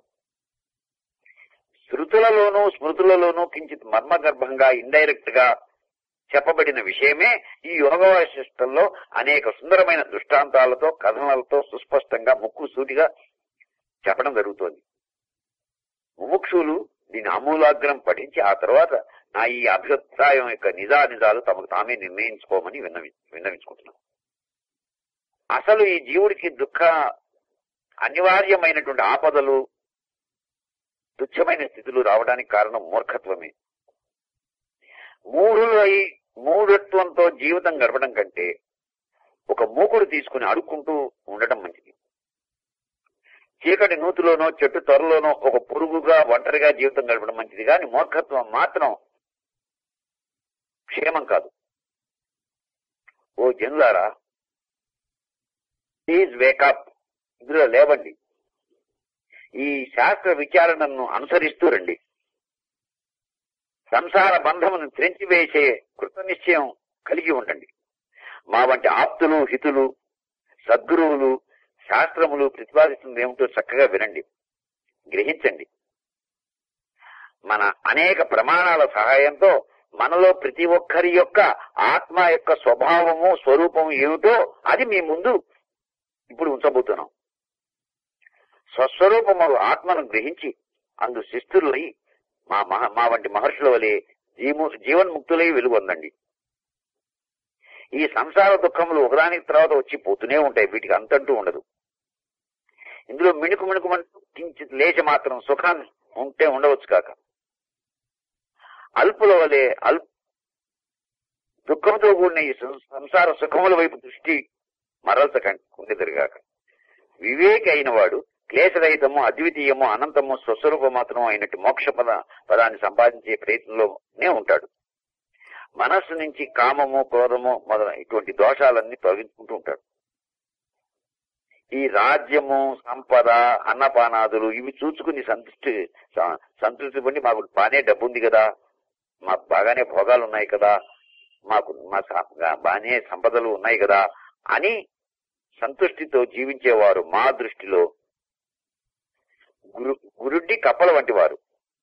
శృతులలోనూ స్మృతులలోనూ కించిత్ మర్మగర్భంగా ఇండైరెక్ట్ గా చెప్పబడిన విషయమే ఈ యోగ వాసిష్టంలో అనేక సుందరమైన దృష్టాంతాలతో కథనాలతో సుస్పష్టంగా ముక్కు సూటిగా చెప్పడం జరుగుతోంది ముముక్షులు దీని ఆమూలాగ్రం పఠించి ఆ తర్వాత నా ఈ అభిప్రాయం యొక్క నిజా నిజాలు తమకు తామే నిర్ణయించుకోమని విన్నవి విన్నవించుకుంటున్నాం అసలు ఈ జీవుడికి దుఃఖ అనివార్యమైనటువంటి ఆపదలు తుచ్చమైన స్థితులు రావడానికి కారణం మూర్ఖత్వమే మూఢులై మూఢత్వంతో జీవితం గడపడం కంటే ఒక మూకుడు తీసుకుని అడుక్కుంటూ ఉండటం మంచిది చీకటి నూతిలోనో చెట్టు త్వరలోనో ఒక పురుగుగా ఒంటరిగా జీవితం గడపడం మంచిది కానీ మూర్ఖత్వం మాత్రం క్షేమం కాదు ఓ జనులారా ప్లీజ్ వేకప్ ఇందులో లేవండి ఈ శాస్త్ర విచారణను అనుసరిస్తూ రండి సంసార బంధమును త్రెంచివేసే కృతనిశ్చయం కలిగి ఉండండి మా వంటి ఆప్తులు హితులు సద్గురువులు శాస్త్రములు ప్రతిపాదిస్తుంది ఏమిటో చక్కగా వినండి గ్రహించండి మన అనేక ప్రమాణాల సహాయంతో మనలో ప్రతి ఒక్కరి యొక్క ఆత్మ యొక్క స్వభావము స్వరూపము ఏమిటో అది మీ ముందు ఇప్పుడు ఉంచబోతున్నాం స్వస్వరూపము ఆత్మను గ్రహించి అందు శిస్తులై మా మహ మా వంటి మహర్షుల వలె జీము జీవన్ముక్తులై వెలుగొందండి ఈ సంసార దుఃఖములు ఒకదానికి తర్వాత వచ్చి పోతూనే ఉంటాయి వీటికి అంతంటూ ఉండదు ఇందులో మిణుకు మిణుకుమంటూ కించిత్ లేచి మాత్రం సుఖాన్ని ఉంటే ఉండవచ్చు కాక అల్పుల వలె అల్ప దుఃఖంతో కూడిన ఈ సం- సంసార సుఖముల వైపు దృష్టి మరల్చకండి ఉండెదరుగాక వివేకి అయిన వాడు క్లేశరహితము అద్వితీయము అనంతము స్వస్వరూప మాత్రము అయినట్టు మోక్ష పద పదాన్ని సంపాదించే ప్రయత్నంలోనే ఉంటాడు మనస్సు నుంచి కామము క్రోధము మొదల ఇటువంటి దోషాలన్నీ తొలగించుకుంటూ ఉంటాడు ఈ రాజ్యము సంపద అన్నపానాదులు ఇవి చూసుకుని సంతృష్టి స- సంతృప్తి పడి మాకు బాగానే డబ్బు ఉంది కదా మాకు బాగానే భోగాలు ఉన్నాయి కదా మాకు మా స- బాగానే సంపదలు ఉన్నాయి కదా అని సంతుష్టితో జీవించేవారు మా దృష్టిలో గురు గురుడ్డి కప్పల వంటి వారు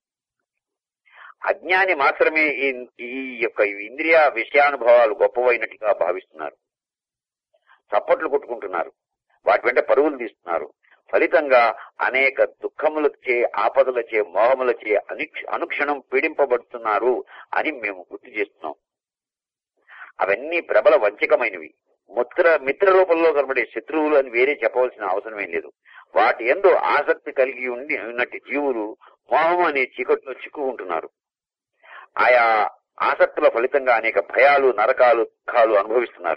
అజ్ఞాని మాత్రమే ఈ ఈ యొక్క ఇంద్రియ విషయానుభవాలు గొప్పవైనట్టుగా భావిస్తున్నారు చప్పట్లు కొట్టుకుంటున్నారు వాటి వెంట పరుగులు తీస్తున్నారు ఫలితంగా అనేక దుఃఖములచే ఆపదలచే మోహములచే అనుక్ష- అనుక్షణం పీడింపబడుతున్నారు అని మేము గుర్తు చేస్తున్నాం అవన్నీ ప్రబల వంచకమైనవి మిత్ర మిత్ర రూపంలో కనబడే శత్రువులు అని వేరే చెప్పవలసిన అవసరమేం లేదు వాటి ఎందు ఆసక్తి కలిగి ఉండి ఉన్నట్టు జీవులు మోహం అనే చీకట్లో చిక్కుకుంటున్నారు ఆయా ఆసక్తుల ఫలితంగా అనేక భయాలు నరకాలు దుఃఖాలు అనుభవిస్తున్నారు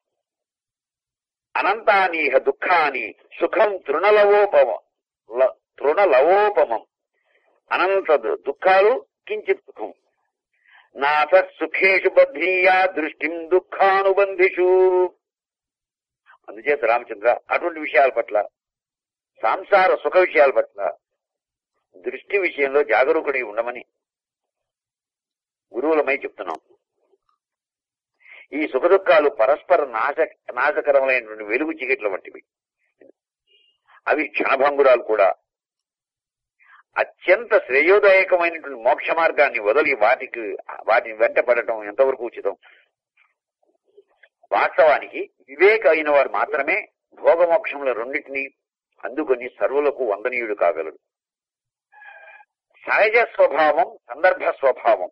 అనంతాని ఇహ దుఃఖాని సుఖం తృణలవోపమం ల- తృణలవోపమం అనంత దు- దుఃఖాలు కించిత్ సుఖం నాథ సుఖేషు బధ్రీయా దృష్టిం దుఃఖానుబంధిషు అందుచేత రామచంద్ర అటువంటి విషయాల పట్ల సాంసార సుఖ విషయాల పట్ల దృష్టి విషయంలో జాగరూకుడై ఉండమని గురువులమై చెప్తున్నాం ఈ సుఖ దుఃఖాలు పరస్పర నాశ నాశకరములైనటువంటి వెలుగు చీకట్ల వంటివి అవి క్షణభంగురాలు కూడా అత్యంత శ్రేయోదాయకమైనటువంటి మోక్ష మార్గాన్ని వదిలి వాటికి వాటిని వెంట పడటం ఎంతవరకు ఉచితం వాస్తవానికి వివేక అయిన వారు మాత్రమే భోగమోక్షముల రెండింటినీ అందుకొని సర్వులకు వందనీయుడు కాగలడు సహజ స్వభావం సందర్భ స్వభావం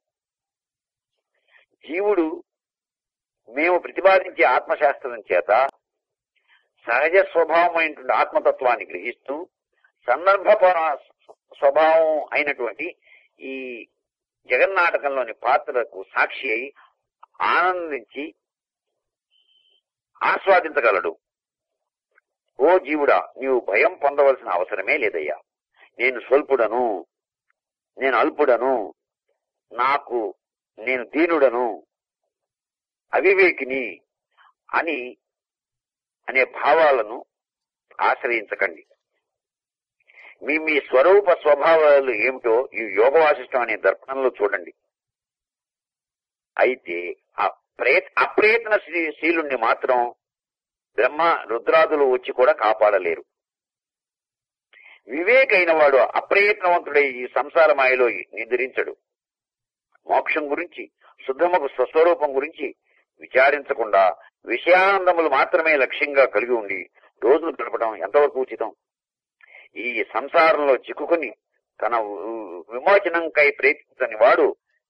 జీవుడు మేము ప్రతిపాదించే ఆత్మశాస్త్రం చేత సహజ స్వభావమైనటువంటి ఆత్మతత్వాన్ని గ్రహిస్తూ సందర్భ స్వభావం అయినటువంటి ఈ జగన్నాటకంలోని పాత్రకు సాక్షి అయి ఆనందించి ఆస్వాదించగలడు ఓ జీవుడా నీవు భయం పొందవలసిన అవసరమే లేదయ్యా నేను స్వల్పుడను నేను అల్పుడను నాకు నేను దీనుడను అవివేకిని అని అనే భావాలను ఆశ్రయించకండి మీ మీ స్వరూప స్వభావాలు ఏమిటో ఈ యోగ వాసిష్టం అనే దర్పణంలో చూడండి అయితే ఆ ప్రయత్ అప్రయత్న శీలుణ్ణి మాత్రం బ్రహ్మ రుద్రాదులు వచ్చి కూడా కాపాడలేరు వివేకైన వాడు అప్రయత్నవంతుడై ఈ సంసార మాయలో నిద్రించడు మోక్షం గురించి శుద్ధముకు స్వస్వరూపం గురించి విచారించకుండా విషయానందములు మాత్రమే లక్ష్యంగా కలిగి ఉండి రోజులు గడపడం ఎంతవరకు ఉచితం ఈ సంసారంలో చిక్కుకుని తన విమోచనంకై ప్రయత్నించని వాడు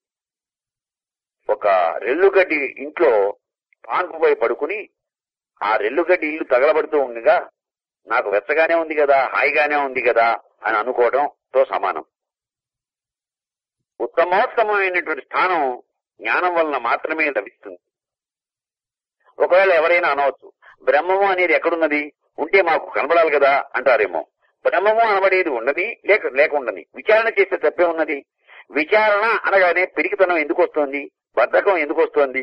ఒక రెల్లుగడ్డి ఇంట్లో పాన్పుపై పడుకుని ఆ రెల్లుగడ్డి ఇల్లు తగలబడుతూ ఉండగా నాకు వెచ్చగానే ఉంది కదా హాయిగానే ఉంది కదా అని అనుకోవడంతో సమానం ఉత్తమోత్తమైనటువంటి స్థానం జ్ఞానం వలన మాత్రమే లభిస్తుంది ఒకవేళ ఎవరైనా అనవచ్చు బ్రహ్మము అనేది ఎక్కడున్నది ఉంటే మాకు కనబడాలి కదా అంటారేమో బ్రహ్మము అనబడేది ఉండని లేక లేక ఉండని విచారణ చేస్తే తప్పే ఉన్నది విచారణ అనగానే పిరికితనం ఎందుకు వస్తోంది బద్ధకం ఎందుకు వస్తోంది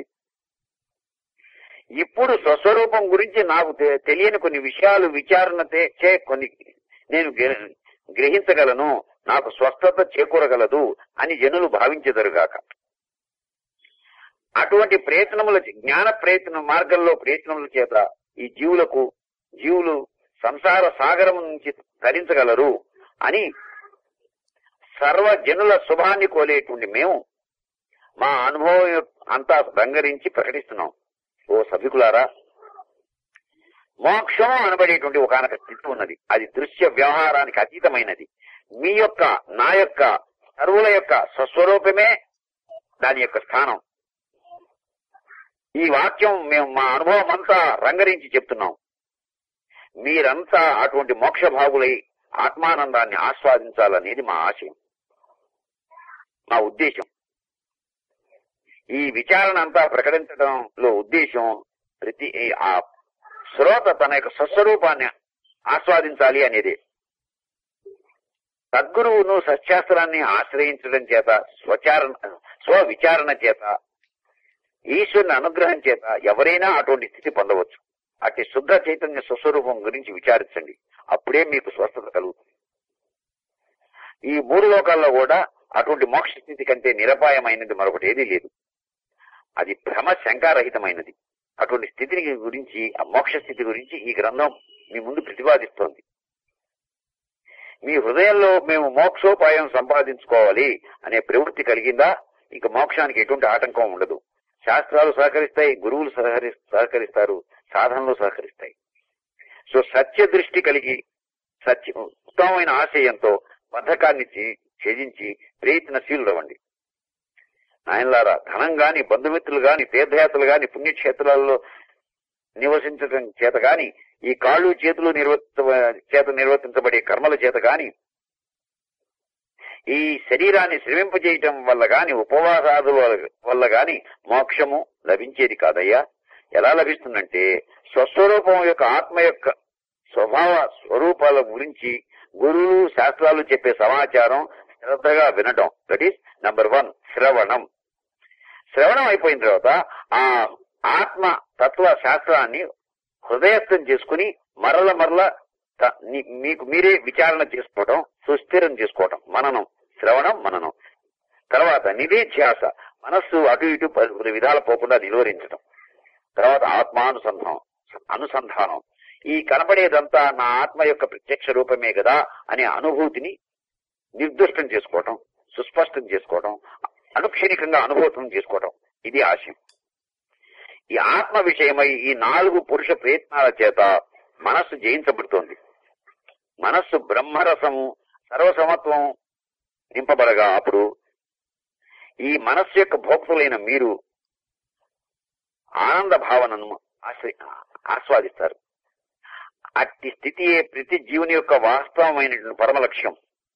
ఇప్పుడు స్వస్వరూపం గురించి నాకు తె- తెలియని కొన్ని విషయాలు విచారణ తే- చే కొన్ని నేను గ్ర- గ్రహించగలను నాకు స్వస్థత చేకూరగలదు అని జనులు భావించెదరుగాక అటువంటి ప్రయత్నముల జ్ఞాన ప్రయత్న మార్గంలో ప్రయత్నముల చేత ఈ జీవులకు జీవులు సంసార సాగరం నుంచి తరించగలరు అని సర్వ జనుల శుభాన్ని కోలేటువంటి మేము మా అనుభవం యొక్క- అంతా రంగరించి ప్రకటిస్తున్నాం ఓ సభికులారా మోక్షం అనబడేటువంటి ఒకనొక స్థితి ఉన్నది అది దృశ్య వ్యవహారానికి అతీతమైనది మీ యొక్క నా యొక్క సర్వుల యొక్క స్వస్వరూపమే దాని యొక్క స్థానం ఈ వాక్యం మేము మా అనుభవం అంతా రంగరించి చెప్తున్నాం మీరంతా అటువంటి మోక్ష భాగులై ఆత్మానందాన్ని ఆస్వాదించాలనేది మా ఆశయం మా ఉద్దేశం ఈ విచారణ అంతా ప్రకటించడంలో ఉద్దేశం ప్రతి ఆ శ్రోత తన యొక్క స్వస్వరూపాన్ని ఆస్వాదించాలి అనేది సద్గురువును సత్శాస్త్రాన్ని ఆశ్రయించడం చేత స్వచారణ స్వవిచారణ చేత ఈశ్వరుని అనుగ్రహం చేత ఎవరైనా అటువంటి స్థితి పొందవచ్చు అట్టి శుద్ధ చైతన్య స్వస్వరూపం గురించి విచారించండి అప్పుడే మీకు స్వస్థత కలుగుతుంది ఈ మూడు లోకాల్లో కూడా అటువంటి మోక్ష స్థితి కంటే నిరపాయమైనది మరొకటి ఏదీ లేదు అది భ్రమ శంకారహితమైనది అటువంటి స్థితిని గురించి ఆ మోక్ష స్థితి గురించి ఈ గ్రంథం మీ ముందు ప్రతిపాదిస్తోంది మీ హృదయంలో మేము మోక్షోపాయం సంపాదించుకోవాలి అనే ప్రవృత్తి కలిగిందా ఇక మోక్షానికి ఎటువంటి ఆటంకం ఉండదు శాస్త్రాలు సహకరిస్తాయి గురువులు సహకరి సహకరిస్తారు సాధనలు సహకరిస్తాయి సో సత్య దృష్టి కలిగి సత్య ఉత్తమమైన ఆశయంతో బద్ధకాన్ని ఛే- ఛేదించి ప్రయత్నశీలు అవ్వండి నాయనలారా ధనం గాని బంధుమిత్రులు గాని తీర్థయాత్రలు గాని పుణ్యక్షేత్రాల్లో నివసించడం చేత గాని ఈ కాళ్ళు చేతులు నిర్వర్త చేత నిర్వర్తించబడే కర్మల చేత గాని ఈ శరీరాన్ని శ్రమింపజేయటం వల్ల గాని ఉపవాసాదుల వల్ల గాని మోక్షము లభించేది కాదయ్యా ఎలా లభిస్తుందంటే స్వస్వరూపం యొక్క ఆత్మ యొక్క స్వభావ స్వరూపాల గురించి గురువులు శాస్త్రాలు చెప్పే సమాచారం శ్రద్ధగా వినటం దట్ ఈస్ నంబర్ వన్ శ్రవణం శ్రవణం అయిపోయిన తర్వాత ఆ ఆత్మ తత్వ శాస్త్రాన్ని హృదయస్థం చేసుకుని మరల మరల త- ని- మీకు మీరే విచారణ చేసుకోవటం సుస్థిరం చేసుకోవటం మననం శ్రవణం మననం తర్వాత నివేధ్యాస మనస్సు అటు ఇటు పలు విధాల పోకుండా నిలువరించడం తర్వాత ఆత్మానుసంధానం అనుసంధానం ఈ కనబడేదంతా నా ఆత్మ యొక్క ప్రత్యక్ష రూపమే కదా అనే అనుభూతిని నిర్దుష్టం చేసుకోవటం సుస్పష్టం చేసుకోవటం అనుక్షణికంగా అనుభూతం చేసుకోవటం ఇది ఆశయం ఈ ఆత్మ విషయమై ఈ నాలుగు పురుష ప్రయత్నాల చేత మనస్సు జయించబడుతోంది మనస్సు బ్రహ్మరసము సర్వసమత్వం నింపబడగా అప్పుడు ఈ మనస్సు యొక్క భోక్తులైన మీరు ఆనంద భావనను ఆశ్ర- ఆస్వాదిస్తారు అట్టి స్థితియే ప్రతి జీవుని యొక్క వాస్తవమైనటువంటి పరమ లక్ష్యం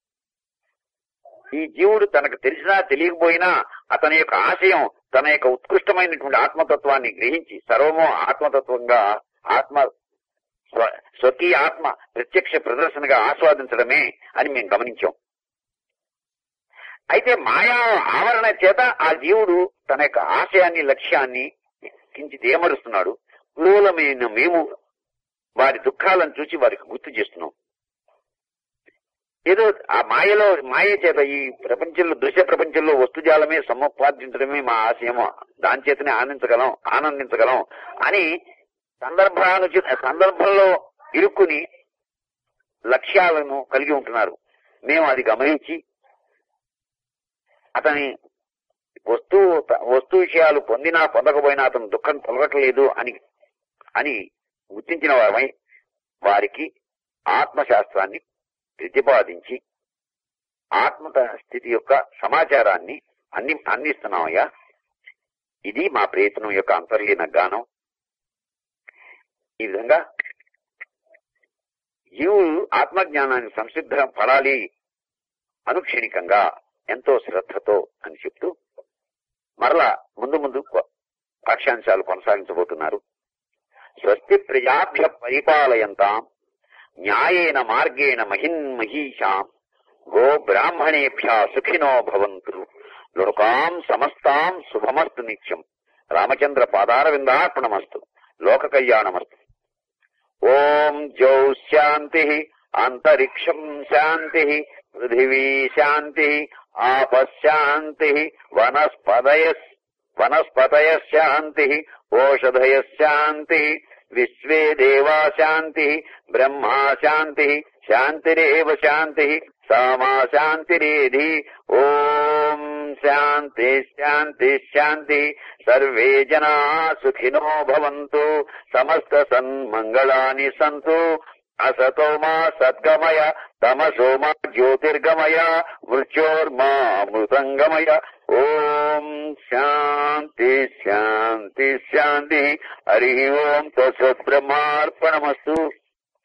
ఈ జీవుడు తనకు తెలిసినా తెలియకపోయినా అతని యొక్క ఆశయం తన యొక్క ఉత్కృష్టమైనటువంటి ఆత్మతత్వాన్ని గ్రహించి సర్వము ఆత్మతత్వంగా ఆత్మ స్వ- స్వకీయ ఆత్మ ప్రత్యక్ష ప్రదర్శనగా ఆస్వాదించడమే అని మేము గమనించాం అయితే మాయా ఆవరణ చేత ఆ జీవుడు తన యొక్క ఆశయాన్ని లక్ష్యాన్ని కించిత్ ఏమరుస్తున్నాడు క్రూలమైన మేము వారి దుఃఖాలను చూసి వారికి గుర్తు చేస్తున్నాం ఏదో ఆ మాయలో మాయ చేత ఈ ప్రపంచంలో దృశ్య ప్రపంచంలో వస్తుజాలమే సముపార్జించడమే మా ఆశయము దాని చేతనే ఆనందించగలం ఆనందించగలం అని సందర్భానుచిత సందర్భంలో ఇరుక్కుని లక్ష్యాలను కలిగి ఉంటున్నారు మేము అది గమనించి అతని వస్తువు వస్తు విషయాలు పొందినా పొందకపోయినా అతను దుఃఖం తొలగట్లేదు అని అని గుర్తించిన వారమై వారికి ఆత్మశాస్త్రాన్ని ప్రతిపాదించి ఆత్మ స్థితి యొక్క సమాచారాన్ని అన్ని అందిస్తున్నామయ్యా ఇది మా ప్రయత్నం యొక్క అంతర్లీన గానం ఈ విధంగా జీవులు ఆత్మజ్ఞానాన్ని సంసిద్ధ పడాలి అనుక్షణికంగా ఎంతో శ్రద్ధతో అని చెప్తూ మరలా ముందు ముందు కొ- పాఠ్యాంశాలు కొనసాగించబోతున్నారు స్వస్తి ప్రజాభ్య పరిపాలయంతాం న్యాయేన మార్గేణ మహిన్మహీషాం గో బ్రాహ్మణేభ్య సుఖినో భవంతు లోకాం సమస్తాం శుభమస్తు నిత్యం రామచంద్ర పాదారవిందార్పణమస్తు లోక కళ్యాణమస్తు ఓం జౌ శాంతి అంతరిక్షం శాంతి పృథివీ శాంతి ఆపశాంతి వనస్పదయ వనస్పతయ శాంతి ఓషధయ శాంతి విశ్వే దేవా శాంతి బ్రహ్మా శాంతి శాంతిరేవ శాంతి సామా శాంతిరేధి ఓం శాంతి శాంతి శాంతి సర్వే జనా సుఖినో భవంతు సమస్త సన్మంగళాని సంతు అసతో మా సద్గమయ తమసో మా జ్యోతిర్గమయ మృత్యోర్మా అమృతంగమయ ఓం శాంతి శాంతి శాంతి హరి ఓం తత్సత్ బ్రహ్మార్పణమస్తు